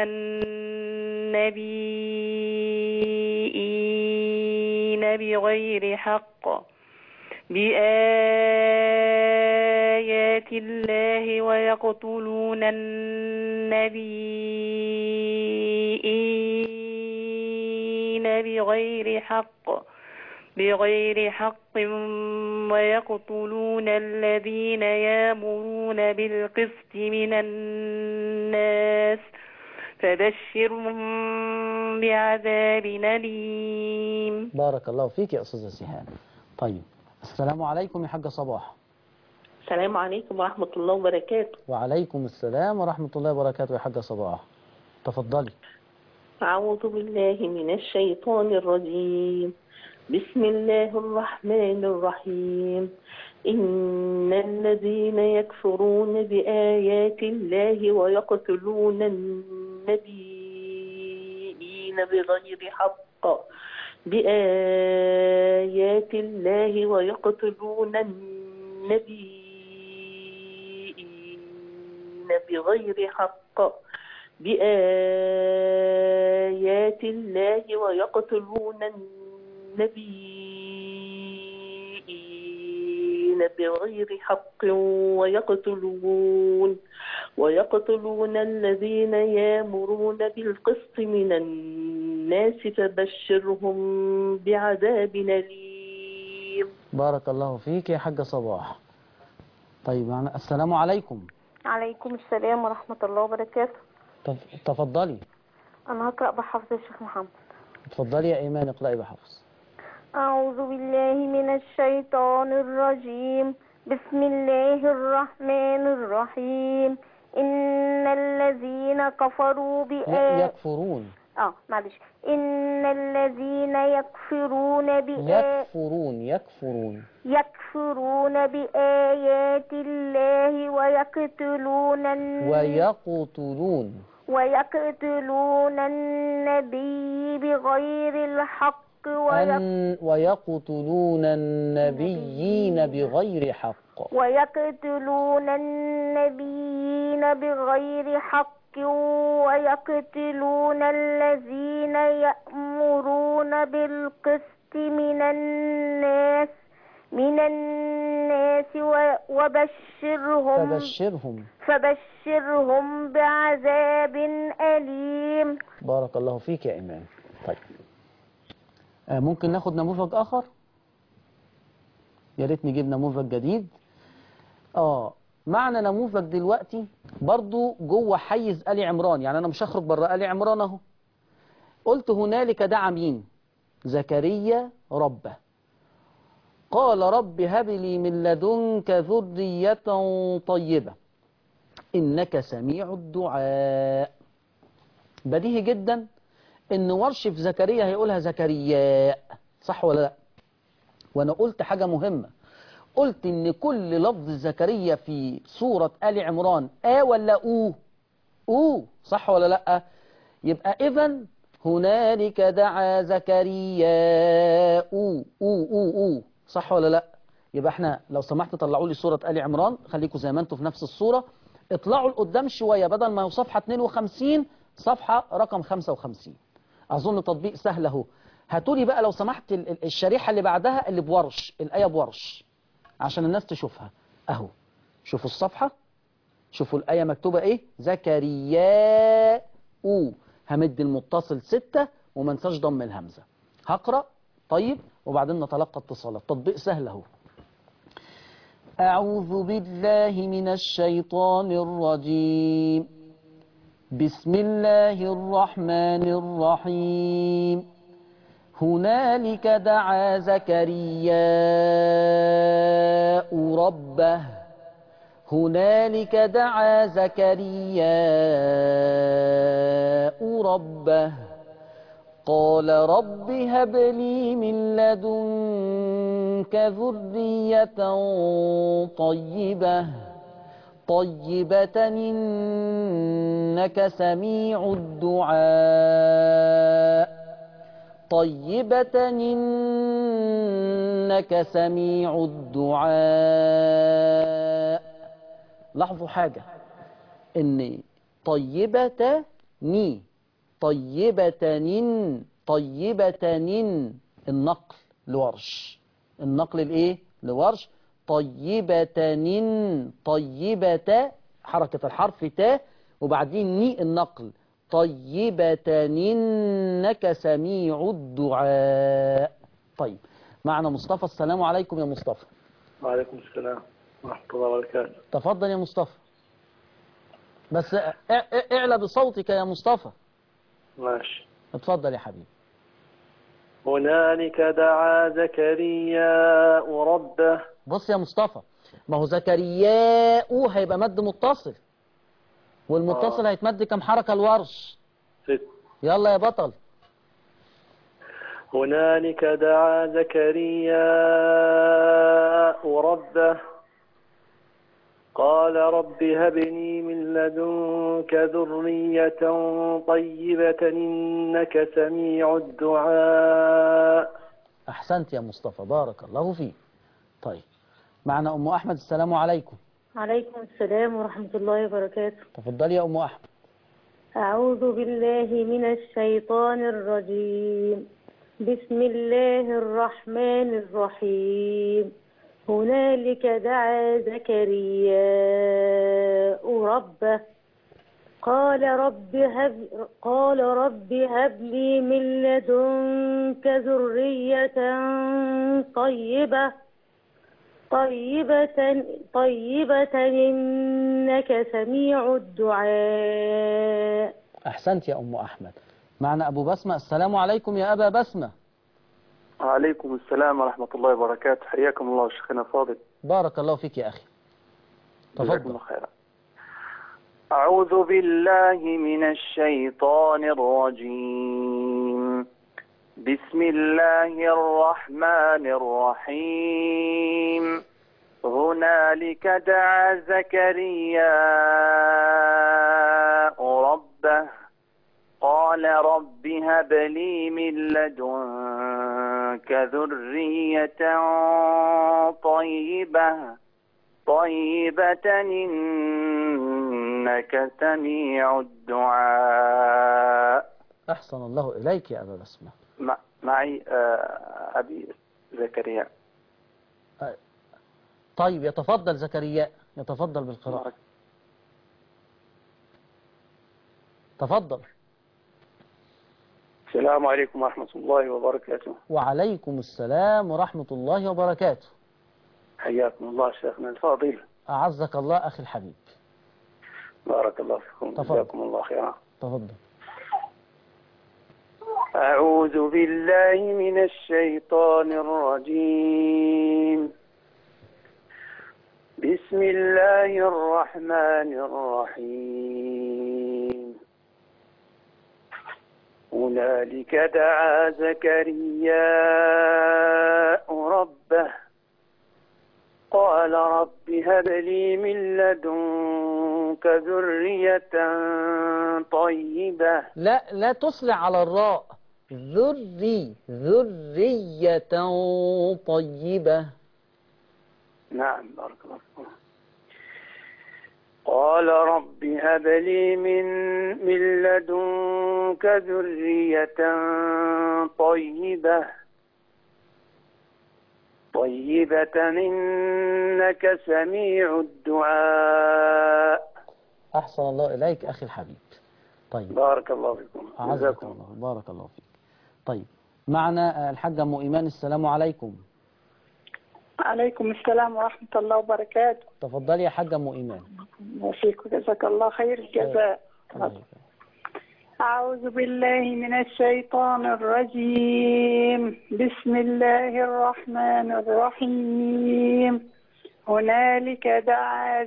النبيين بغير حق بآيات الله ويقتلون النبيين بغير حق بغير حق ويقتلون الذين يامرون بالقسط من الناس فبشرهم بعذاب أليم بارك الله فيك يا أستاذة سهام طيب السلام عليكم يا حاجة صباح السلام عليكم ورحمة الله وبركاته وعليكم السلام ورحمة الله وبركاته يا حاجة صباح تفضلي أعوذ بالله من الشيطان الرجيم بسم الله الرحمن الرحيم إن الذين يكفرون بآيات الله ويقتلون النبيين بغير حق بآيات الله ويقتلون النبيين بغير حق بآيات الله ويقتلون النبيين بغير حق ويقتلون ويقتلون الذين يامرون بالقسط من الناس فبشرهم بعذاب أليم بارك الله فيك يا حاجة صباح طيب معنا السلام عليكم عليكم السلام ورحمة الله وبركاته تف- تفضلي أنا هقرأ بحفظ الشيخ محمد تفضلي يا إيمان اقرأي بحفظ أعوذ بالله من الشيطان الرجيم بسم الله الرحمن الرحيم إن الذين كفروا ي- بآيات يكفرون آه معلش إن الذين يكفرون بآيات يكفرون يكفرون يكفرون بآيات الله ويقتلون الن- ويقتلون ويقتلون النبي بغير الحق ويق- أن ويقتلون النبيين بغير حق ويقتلون النبيين بغير حق ويقتلون الذين يأمرون بالقسط من الناس من الناس و- وبشرهم فبشرهم فبشرهم بعذاب أليم بارك الله فيك يا إيمان طيب آه ممكن ناخد نموذج آخر يا ريت نجيب نموذج جديد اه معنى نموذج دلوقتي برضو جوه حيز آل عمران يعني أنا مش هخرج بره آل عمران أهو قلت هنالك دعا مين زكريا ربه قال رب هب لي من لدنك ذرية طيبة إنك سميع الدعاء بديهي جدا ان ورش في زكريا هيقولها زكرياء صح ولا لا وانا قلت حاجة مهمة قلت ان كل لفظ زكريا في سورة آل عمران آ ولا أو أو صح ولا لا يبقى إذا هنالك دعا زكريا أو أو أو أو صح ولا لا يبقى احنا لو سمحت طلعوا لي سورة آل عمران خليكم زي ما انتم في نفس الصورة اطلعوا لقدام شوية بدل ما هو صفحة 52 صفحة رقم 55 أظن تطبيق سهل اهو هاتوا لي بقى لو سمحت ال- ال- الشريحة اللي بعدها اللي بورش الآية بورش عشان الناس تشوفها أهو شوفوا الصفحة شوفوا الآية مكتوبة إيه زكرياء همد المتصل ستة وما انساش ضم الهمزة هقرأ طيب وبعدين نتلقى اتصالات تطبيق سهل اهو أعوذ بالله من الشيطان الرجيم بسم الله الرحمن الرحيم هنالك دعا زكرياء ربه هنالك دعا زكرياء ربه قال رب هب لي من لدنك ذرية طيبة طيبة إنك سميع الدعاء طيبة إنك سميع الدعاء لاحظوا حاجة إن طيبة ني طيبة نن طيبة نن النقل لورش النقل الايه لورش طيبة نن طيبة حركة الحرف تا وبعدين ني النقل طيبة إنك سميع الدعاء طيب معنا مصطفى السلام عليكم يا مصطفى وعليكم السلام ورحمة الله وبركاته تفضل يا مصطفى بس ا- ا- اعلى بصوتك يا مصطفى ماشي اتفضل يا حبيبي هنالك دعا زكرياء ربه بص يا مصطفى ما هو زكرياء هيبقى مد متصل والمتصل آه. هيتمد كم حركة الورش ست يلا يا بطل هنالك دعا زكرياء ربه قال رب هب لي من لدنك ذرية طيبة إنك سميع الدعاء أحسنت يا مصطفى بارك الله فيك طيب معنا أم أحمد السلام عليكم عليكم السلام ورحمة الله وبركاته تفضلي يا أم أحمد أعوذ بالله من الشيطان الرجيم بسم الله الرحمن الرحيم هنالك دعا زكرياء ربه قال رب هب قال رب هب لي من لدنك ذرية طيبة طيبة طيبة إنك سميع الدعاء أحسنت يا أم أحمد معنا أبو بسمة السلام عليكم يا أبا بسمة وعليكم السلام ورحمة الله وبركاته حياكم الله شيخنا الفاضل بارك الله فيك يا أخي جزاكم تفضل الله خيرا أعوذ بالله من الشيطان الرجيم بسم الله الرحمن الرحيم هنالك دعا زكرياء ربه قال رب هب لي من لدنك ذرية طيبة طيبة إنك سميع الدعاء أحسن الله إليك يا أبا بسمة مع- معي آه، أبي زكريا طيب يتفضل زكريا يتفضل بالقراءة تفضل السلام عليكم ورحمة الله وبركاته وعليكم السلام ورحمة الله وبركاته حياكم الله شيخنا الفاضل أعزك الله أخي الحبيب بارك الله فيكم تفضل. جزاكم الله خيرا تفضل أعوذ بالله من الشيطان الرجيم بسم الله الرحمن الرحيم هنالك دعا زكرياء ربه قال رب هب لي من لدنك ذرية طيبة لا لا تسرع على الراء ذري ذرية طيبة نعم بارك الله فيكم قال رب هب لي من من لدنك ذرية طيبة طيبة إنك سميع الدعاء أحسن الله إليك أخي الحبيب طيب بارك الله فيكم أعزك جزاكم الله بارك الله فيك طيب معنا الحاجة أم إيمان السلام عليكم عليكم السلام ورحمة الله وبركاته تفضلي يا حاجة أم إيمان وفيك جزاك الله خير الجزاء أعوذ بالله من الشيطان الرجيم بسم الله الرحمن الرحيم هنالك دعا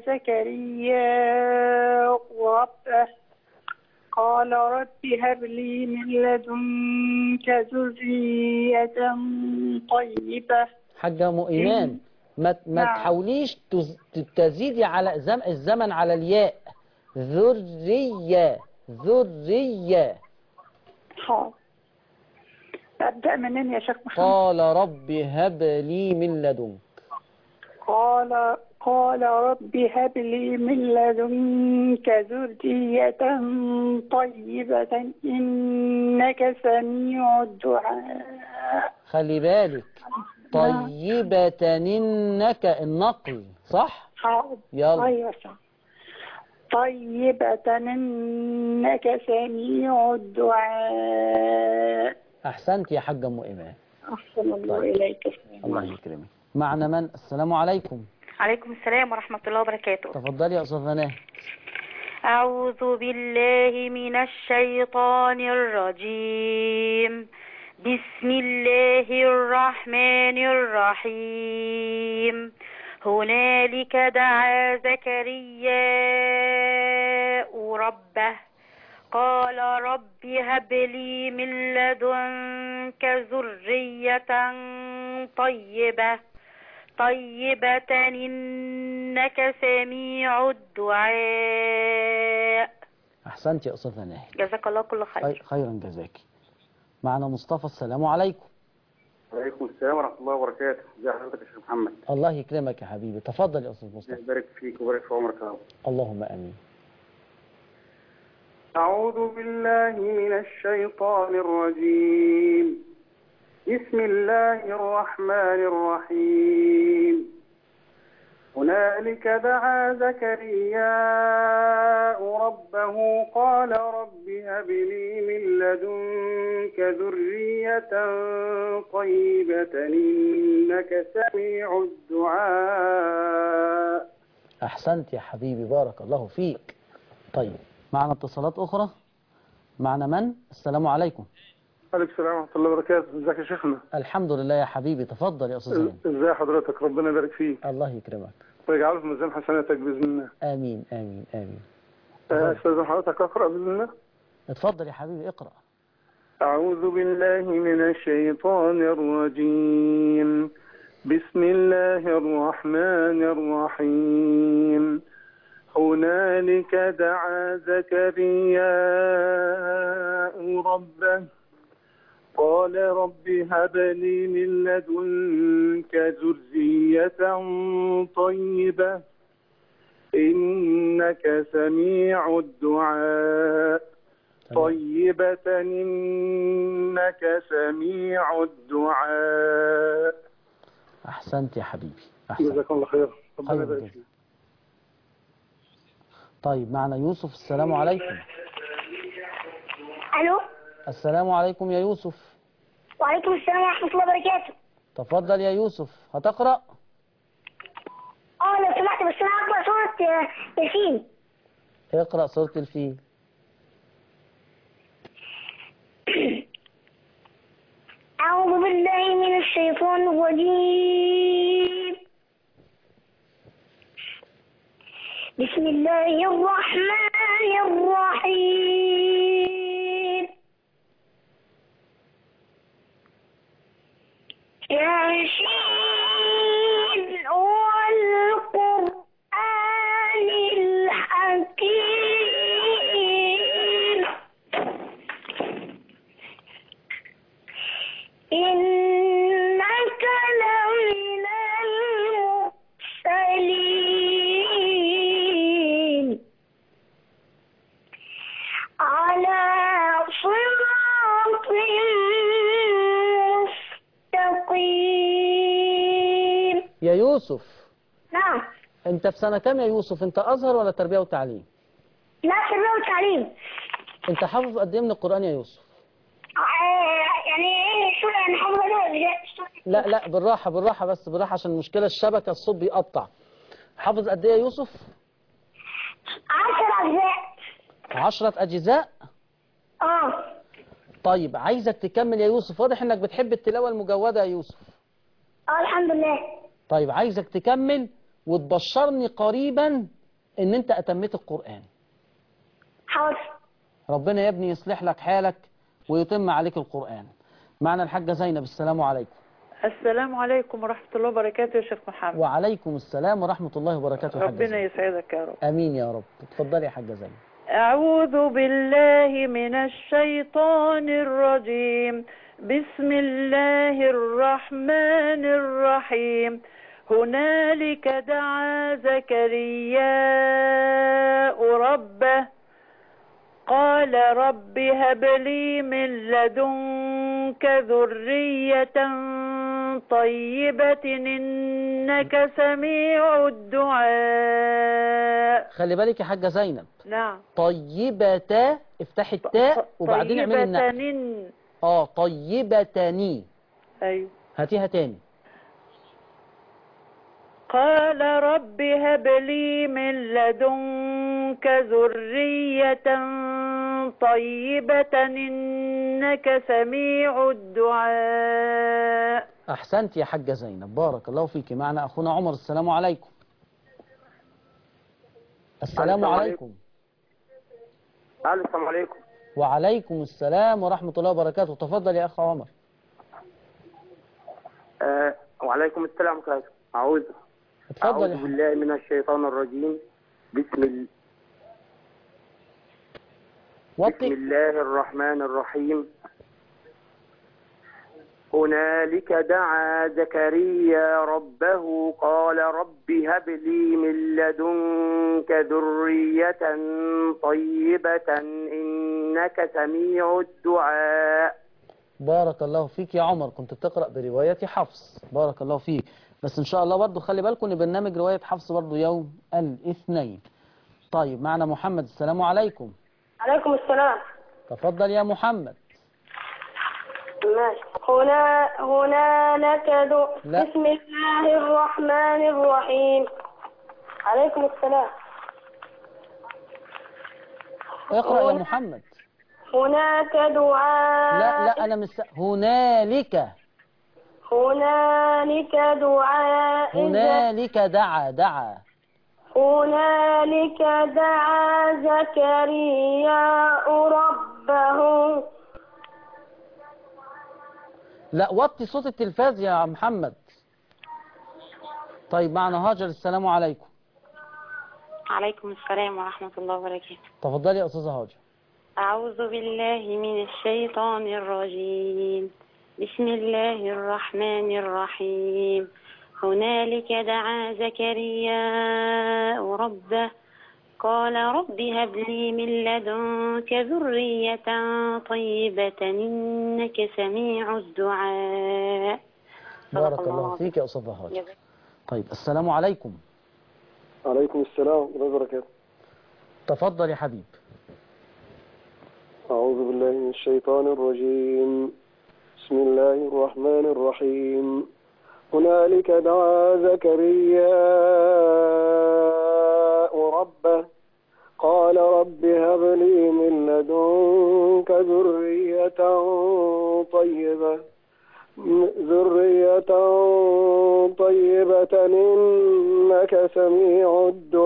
زكرياء ربه قال رب هب لي من لدنك ذرية طيبة حاجة أم إيمان ما ما نعم. تحاوليش تز- تزيدي على زم الزمن على الياء ذرية ذرية حاضر أبدأ منين يا شيخ محمد قال رب هب لي من لدنك قال قال رب هب لي من لدنك ذرية طيبة إنك سميع الدعاء خلي بالك طيبة إنك النقل صح حاضر يلا. أيوة صح طيبة إنك سميع الدعاء أحسنت يا حاجة أم إيمان أحسن الله طيب. إليك الله يكرمك معنا من السلام عليكم عليكم السلام ورحمة الله وبركاته تفضلي يا أستاذ هناه أعوذ بالله من الشيطان الرجيم بسم الله الرحمن الرحيم هنالك دعا زكرياء ربه قال رب هب لي من لدنك ذرية طيبة طيبة إنك سميع الدعاء أحسنت يا أستاذ هناه جزاك الله كل خير خير- خيرا جزاك معنا مصطفى السلام عليكم وعليكم السلام ورحمة الله وبركاته ازي حضرتك يا شيخ محمد الله يكرمك يا حبيبي تفضل يا أستاذ مصطفى يبارك فيك ويبارك في عمرك يا رب اللهم آمين أعوذ بالله من الشيطان الرجيم بسم الله الرحمن الرحيم هنالك دعا زكرياء ربه قال رب هب لي من لدنك ذرية طيبة إنك سميع الدعاء أحسنت يا حبيبي بارك الله فيك طيب معنا اتصالات أخرى معنا من السلام عليكم عليكم السلام ورحمة الله وبركاته ازيك يا شيخنا الحمد لله يا حبيبي تفضل يا أستاذ زين ازي حضرتك ربنا يبارك فيك الله يكرمك ويجعله في ميزان حسناتك بإذن الله آمين آمين آمين آه، استاذن حضرتك اقرأ بإذن الله اتفضل يا حبيبي اقرأ أعوذ بالله من الشيطان الرجيم بسم الله الرحمن الرحيم هنالك دعا زكرياء ربه قال رب هب لي من لدنك ذرية طيبة إنك سميع الدعاء طيبة إنك سميع الدعاء أحسنت يا حبيبي أحسنت جزاك الله خير ربنا خير يبارك جزاك. فيك طيب معنا يوسف السلام عليكم الو السلام عليكم يا يوسف وعليكم السلام ورحمه الله وبركاته تفضل يا يوسف هتقرأ اه لو سمحت بس انا اقرا سوره آه، ياسين اقرأ سورة الفيل اعوذ بالله من الشيطان الرجيم بسم الله الرحمن الرحيم ياسين والقرآن الحكيم إنك لمن المرسلين على صراط مستقيم يا يوسف نعم انت في سنة كام يا يوسف انت أزهر ولا تربية وتعليم لا تربية وتعليم انت حافظ قد ايه من القرآن يا يوسف آه، يعني ايه شو يعني حافظة ده لا لا بالراحة بالراحة بس بالراحة عشان المشكلة الشبكة الصوت بيقطع حافظ قد ايه يا يوسف عشر أجزاء عشرة أجزاء اه طيب عايزك تكمل يا يوسف واضح انك بتحب التلاوة المجودة يا يوسف اه الحمد لله طيب عايزك تكمل وتبشرني قريبا ان انت اتميت القرآن حاضر ربنا يا ابني يصلح لك حالك ويتم عليك القرآن معنا الحاجة زينب السلام عليكم السلام عليكم ورحمة الله وبركاته يا شيخ محمد وعليكم السلام ورحمة الله وبركاته يا حاجة ربنا زينب يسعدك يا رب امين يا رب اتفضلي يا حاجة زينب أعوذ بالله من الشيطان الرجيم بسم الله الرحمن الرحيم هنالك دعا زكرياء ربه قال رب هب لي من لدنك ذرية طيبة إنك سميع الدعاء خلي بالك يا حاجة زينب نعم طيبة افتحي التاء وبعدين اعملي النقل طيبة اه طيبتني أيوه هاتيها تاني قال رب هب لي من لدنك ذرية طيبة إنك سميع الدعاء احسنت يا حاجة زينب بارك الله فيك معنا اخونا عمر السلام عليكم السلام السلام عليكم عليكم السلام عليكم وعليكم السلام ورحمة الله وبركاته تفضل يا اخ عمر آه وعليكم السلام ورحمة الله أعوذ اتفضل يا أعوذ حبيبي. بالله من الشيطان الرجيم بسم ال... بسم وطي الله الرحمن الرحيم هنالك دعا زكريا ربه قال رب هب لي من لدنك ذرية طيبة إنك سميع الدعاء بارك الله فيك يا عمر كنت بتقرأ برواية حفص بارك الله فيك بس إن شاء الله برضو خلي بالكم إن برنامج رواية حفص برضو يوم الاثنين طيب معنا محمد السلام عليكم عليكم السلام تفضل يا محمد ماشي هنا هنالك دو لا. بسم الله الرحمن الرحيم عليكم السلام اقرأ يا هنا- محمد هناك دعاء لا لا أنا مس... هنالك هنالك دعاء هنالك دعا دعا هنالك دعا زكريا ربه لا وطي صوت التلفاز يا محمد طيب معنا هاجر السلام عليكم عليكم السلام ورحمة الله وبركاته تفضلي يا أستاذة هاجر أعوذ بالله من الشيطان الرجيم بسم الله الرحمن الرحيم هنالك دعا زكريا ربه قال رب هب لي من لدنك ذرية طيبة إنك سميع الدعاء بارك الله فيك يا أستاذة هاجر طيب السلام عليكم عليكم السلام ورحمة الله وبركاته تفضل يا حبيب أعوذ بالله من الشيطان الرجيم بسم الله الرحمن الرحيم هنالك دعا زكريا ربه قال رب هب لي من لدنك ذرية طيبة ذرية طيبة إنك سميع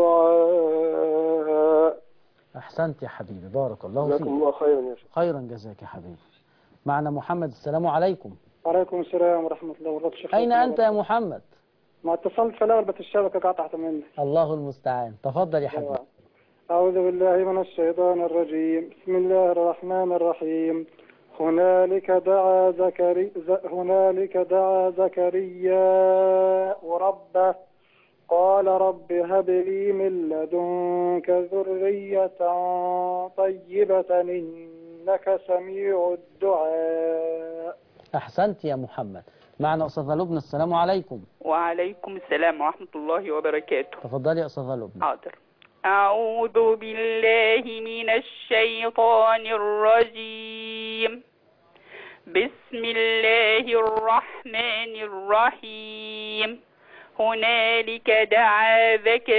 الدعاء أحسنت يا حبيبي بارك الله جزاكم فيك الله خيرا يا شيخ خيرا جزاك يا حبيبي معنا محمد السلام عليكم وعليكم السلام ورحمة الله وبركاته شيخ أين أنت يا محمد ما اتصلت في الأول بس الشبكة قطعت مني الله المستعان تفضل يا حبيبي أعوذ بالله من الشيطان الرجيم بسم الله الرحمن الرحيم هنالك دعا زكري ز... هنالك دعا زكريا ربه قال رب هب لي من لدنك ذرية طيبة إنك سميع الدعاء أحسنت يا محمد معنا أستاذة لبنى السلام عليكم وعليكم السلام ورحمة الله وبركاته تفضلي يا أستاذة لبنى حاضر أعوذ بالله من الشيطان الرجيم بسم الله الرحمن الرحيم هنالك دعا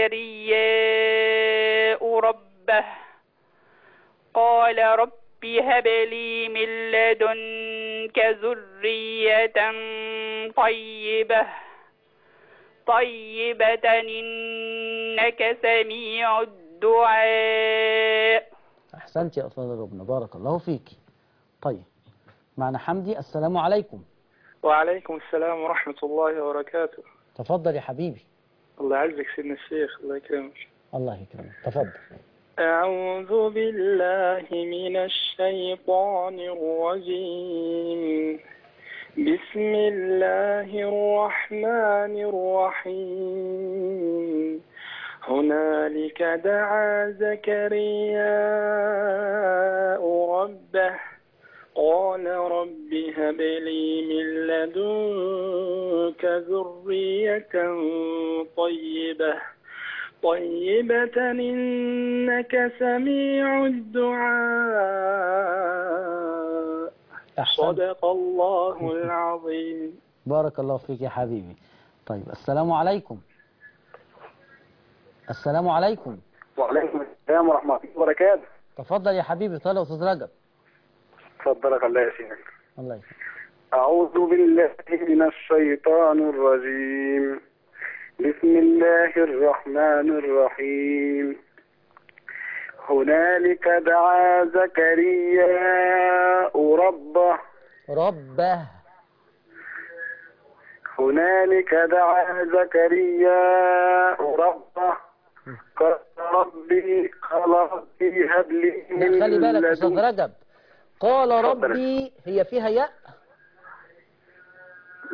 زكريا ربه قال رب هب لي من لدنك ذرية طيبة طيبة إنك سميع الدعاء أحسنت يا أستاذة لبنى بارك الله فيك طيب معنا حمدي السلام عليكم وعليكم السلام ورحمة الله وبركاته تفضل يا حبيبي الله يعزك سيدنا الشيخ الله يكرمك الله يكرمك تفضل أعوذ بالله من الشيطان الرجيم بسم الله الرحمن الرحيم هنالك دعا زكريا ربه قال رب هب لي من لدنك ذرية طيبة طيبة إنك سميع الدعاء صدق الله العظيم بارك الله فيك يا حبيبي طيب السلام عليكم السلام عليكم وعليكم السلام ورحمة الله وبركاته تفضل يا حبيبي طالع أستاذ رجب تفضلك الله يا سيدي الله يكرمك أعوذ بالله من الشيطان الرجيم بسم الله الرحمن الرحيم هنالك دعا زكريا ربه ربه هنالك دعا زكريا ربه قال ربي قال ربي هب لي من لا، خلي بالك يا أستاذ لدنك رجب قال اتفضل. ربي هي فيها ياء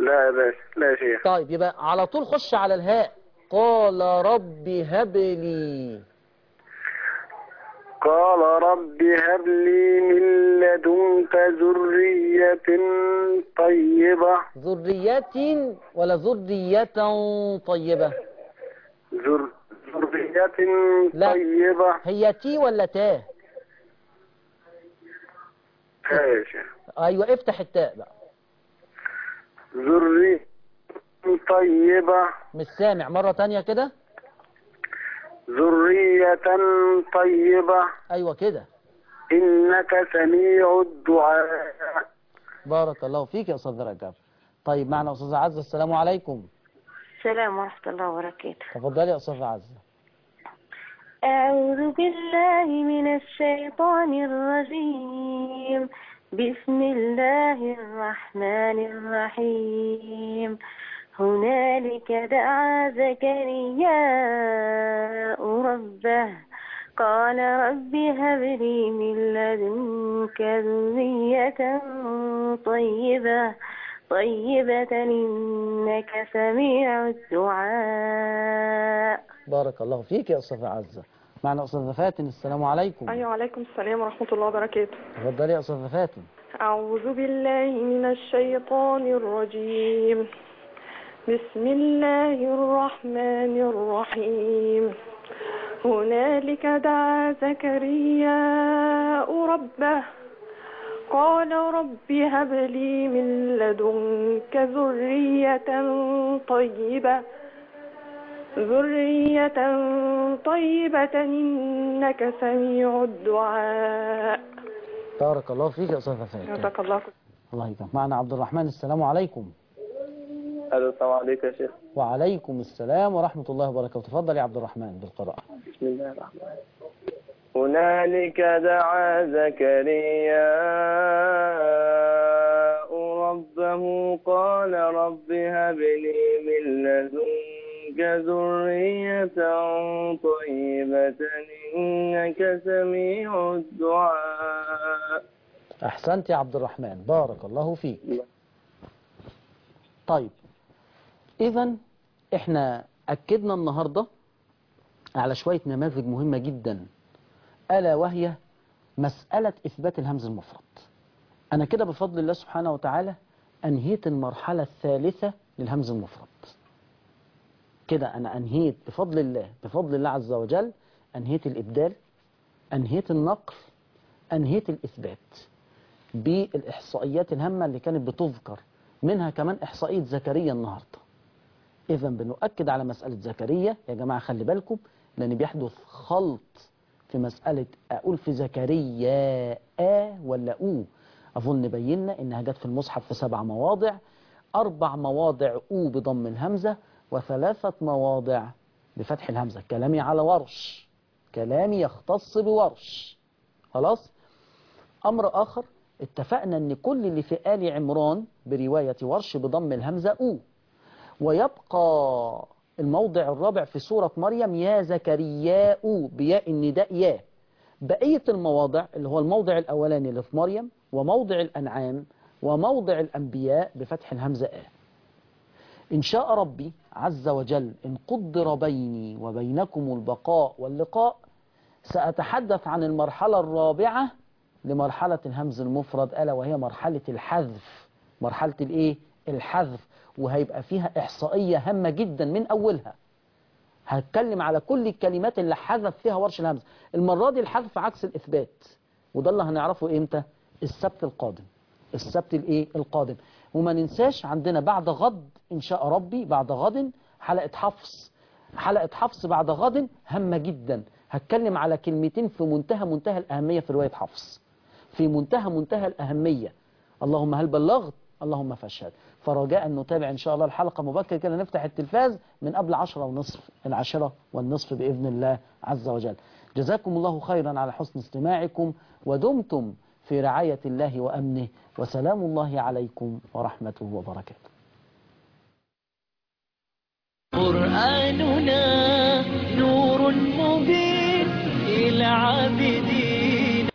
لا يا باشا لا يا شيخ طيب يبقى على طول خش على الهاء قال رب هب لي قال رب هب لي من لدنك ذرية طيبة ذرية ولا ذرية طيبة ذر ذرية لا. طيبة هي تي ولا تاه ها يا شيخ ايوه افتح التاء بقى ذرية طيبة مش سامع مرة تانية كده ذرية طيبة ايوه كده إنك سميع الدعاء بارك الله فيك يا استاذ رجب طيب معنا استاذ عزة السلام عليكم السلام ورحمة الله وبركاته تفضلي يا استاذ عزة أعوذ بالله من الشيطان الرجيم بسم الله الرحمن الرحيم هنالك دعا زكرياء ربه قال رب هب لي من لدنك ذرية طيبة طيبة إنك سميع الدعاء بارك الله فيك يا استاذ عزة معنا استاذ فاتن السلام عليكم أيوة عليكم السلام ورحمة الله وبركاته تفضلي يا استاذ فاتن أعوذ بالله من الشيطان الرجيم بسم الله الرحمن الرحيم هنالك دعا زكرياء ربه قال رب هب لي من لدنك ذرية طيبة ذرية طيبة إنك سميع الدعاء بارك الله فيك يا استاذ فاتن جزاك الله خير. الله يكرمك معنا عبد الرحمن السلام عليكم الو السلام عليكم يا شيخ وعليكم السلام ورحمة الله وبركاته تفضل يا عبد الرحمن بالقراءة بسم الله الرحمن الرحيم هنالك دعا زكرياء ربه قال رب هب لي من لدنك ذرية طيبة إنك سميع الدعاء أحسنت يا عبد الرحمن بارك الله فيك طيب إذا إحنا أكدنا النهاردة على شوية نماذج مهمة جدا ألا وهي مسألة إثبات الهمز المفرد أنا كده بفضل الله سبحانه وتعالى أنهيت المرحلة الثالثة للهمز المفرد كده أنا أنهيت بفضل الله بفضل الله عز وجل أنهيت الإبدال أنهيت النقل أنهيت الإثبات بالإحصائيات الهامة اللي كانت بتذكر منها كمان إحصائية زكريا النهاردة إذا بنؤكد على مسألة زكريا يا جماعة خلي بالكم لأن بيحدث خلط في مسألة أقول في زكريا آ ولا أو أظن بينا إنها جت في المصحف في سبع مواضع أربع مواضع أو بضم الهمزة وثلاثة مواضع بفتح الهمزة كلامي على ورش كلامي يختص بورش خلاص أمر آخر اتفقنا أن كل اللي في آل عمران برواية ورش بضم الهمزة أو ويبقى الموضع الرابع في سورة مريم يا زكرياء بياء النداء يا بقية المواضع اللي هو الموضع الأولاني اللي في مريم وموضع الأنعام وموضع الأنبياء بفتح الهمزة آ إن شاء ربي عز وجل إن قدر بيني وبينكم البقاء واللقاء سأتحدث عن المرحلة الرابعة لمرحلة الهمز المفرد ألا وهي مرحلة الحذف مرحلة الإيه؟ الحذف وهيبقى فيها إحصائية هامة جدا من أولها هتكلم على كل الكلمات اللي حذف فيها ورش الهمز المرة دي الحذف عكس الإثبات وده اللي هنعرفه إمتى السبت القادم السبت الإيه القادم وما ننساش عندنا بعد غد إن شاء ربي بعد غد حلقة حفص حلقة حفص بعد غد هامة جدا هتكلم على كلمتين في منتهى منتهى الأهمية في رواية حفص في منتهى منتهى الأهمية اللهم هل بلغت اللهم فاشهد فرجاء نتابع إن شاء الله الحلقة مبكر كده نفتح التلفاز من قبل عشرة ونصف العاشرة والنصف بإذن الله عز وجل جزاكم الله خيرا على حسن استماعكم ودمتم في رعاية الله وأمنه وسلام الله عليكم ورحمته وبركاته قرآننا نور مبين للعابدين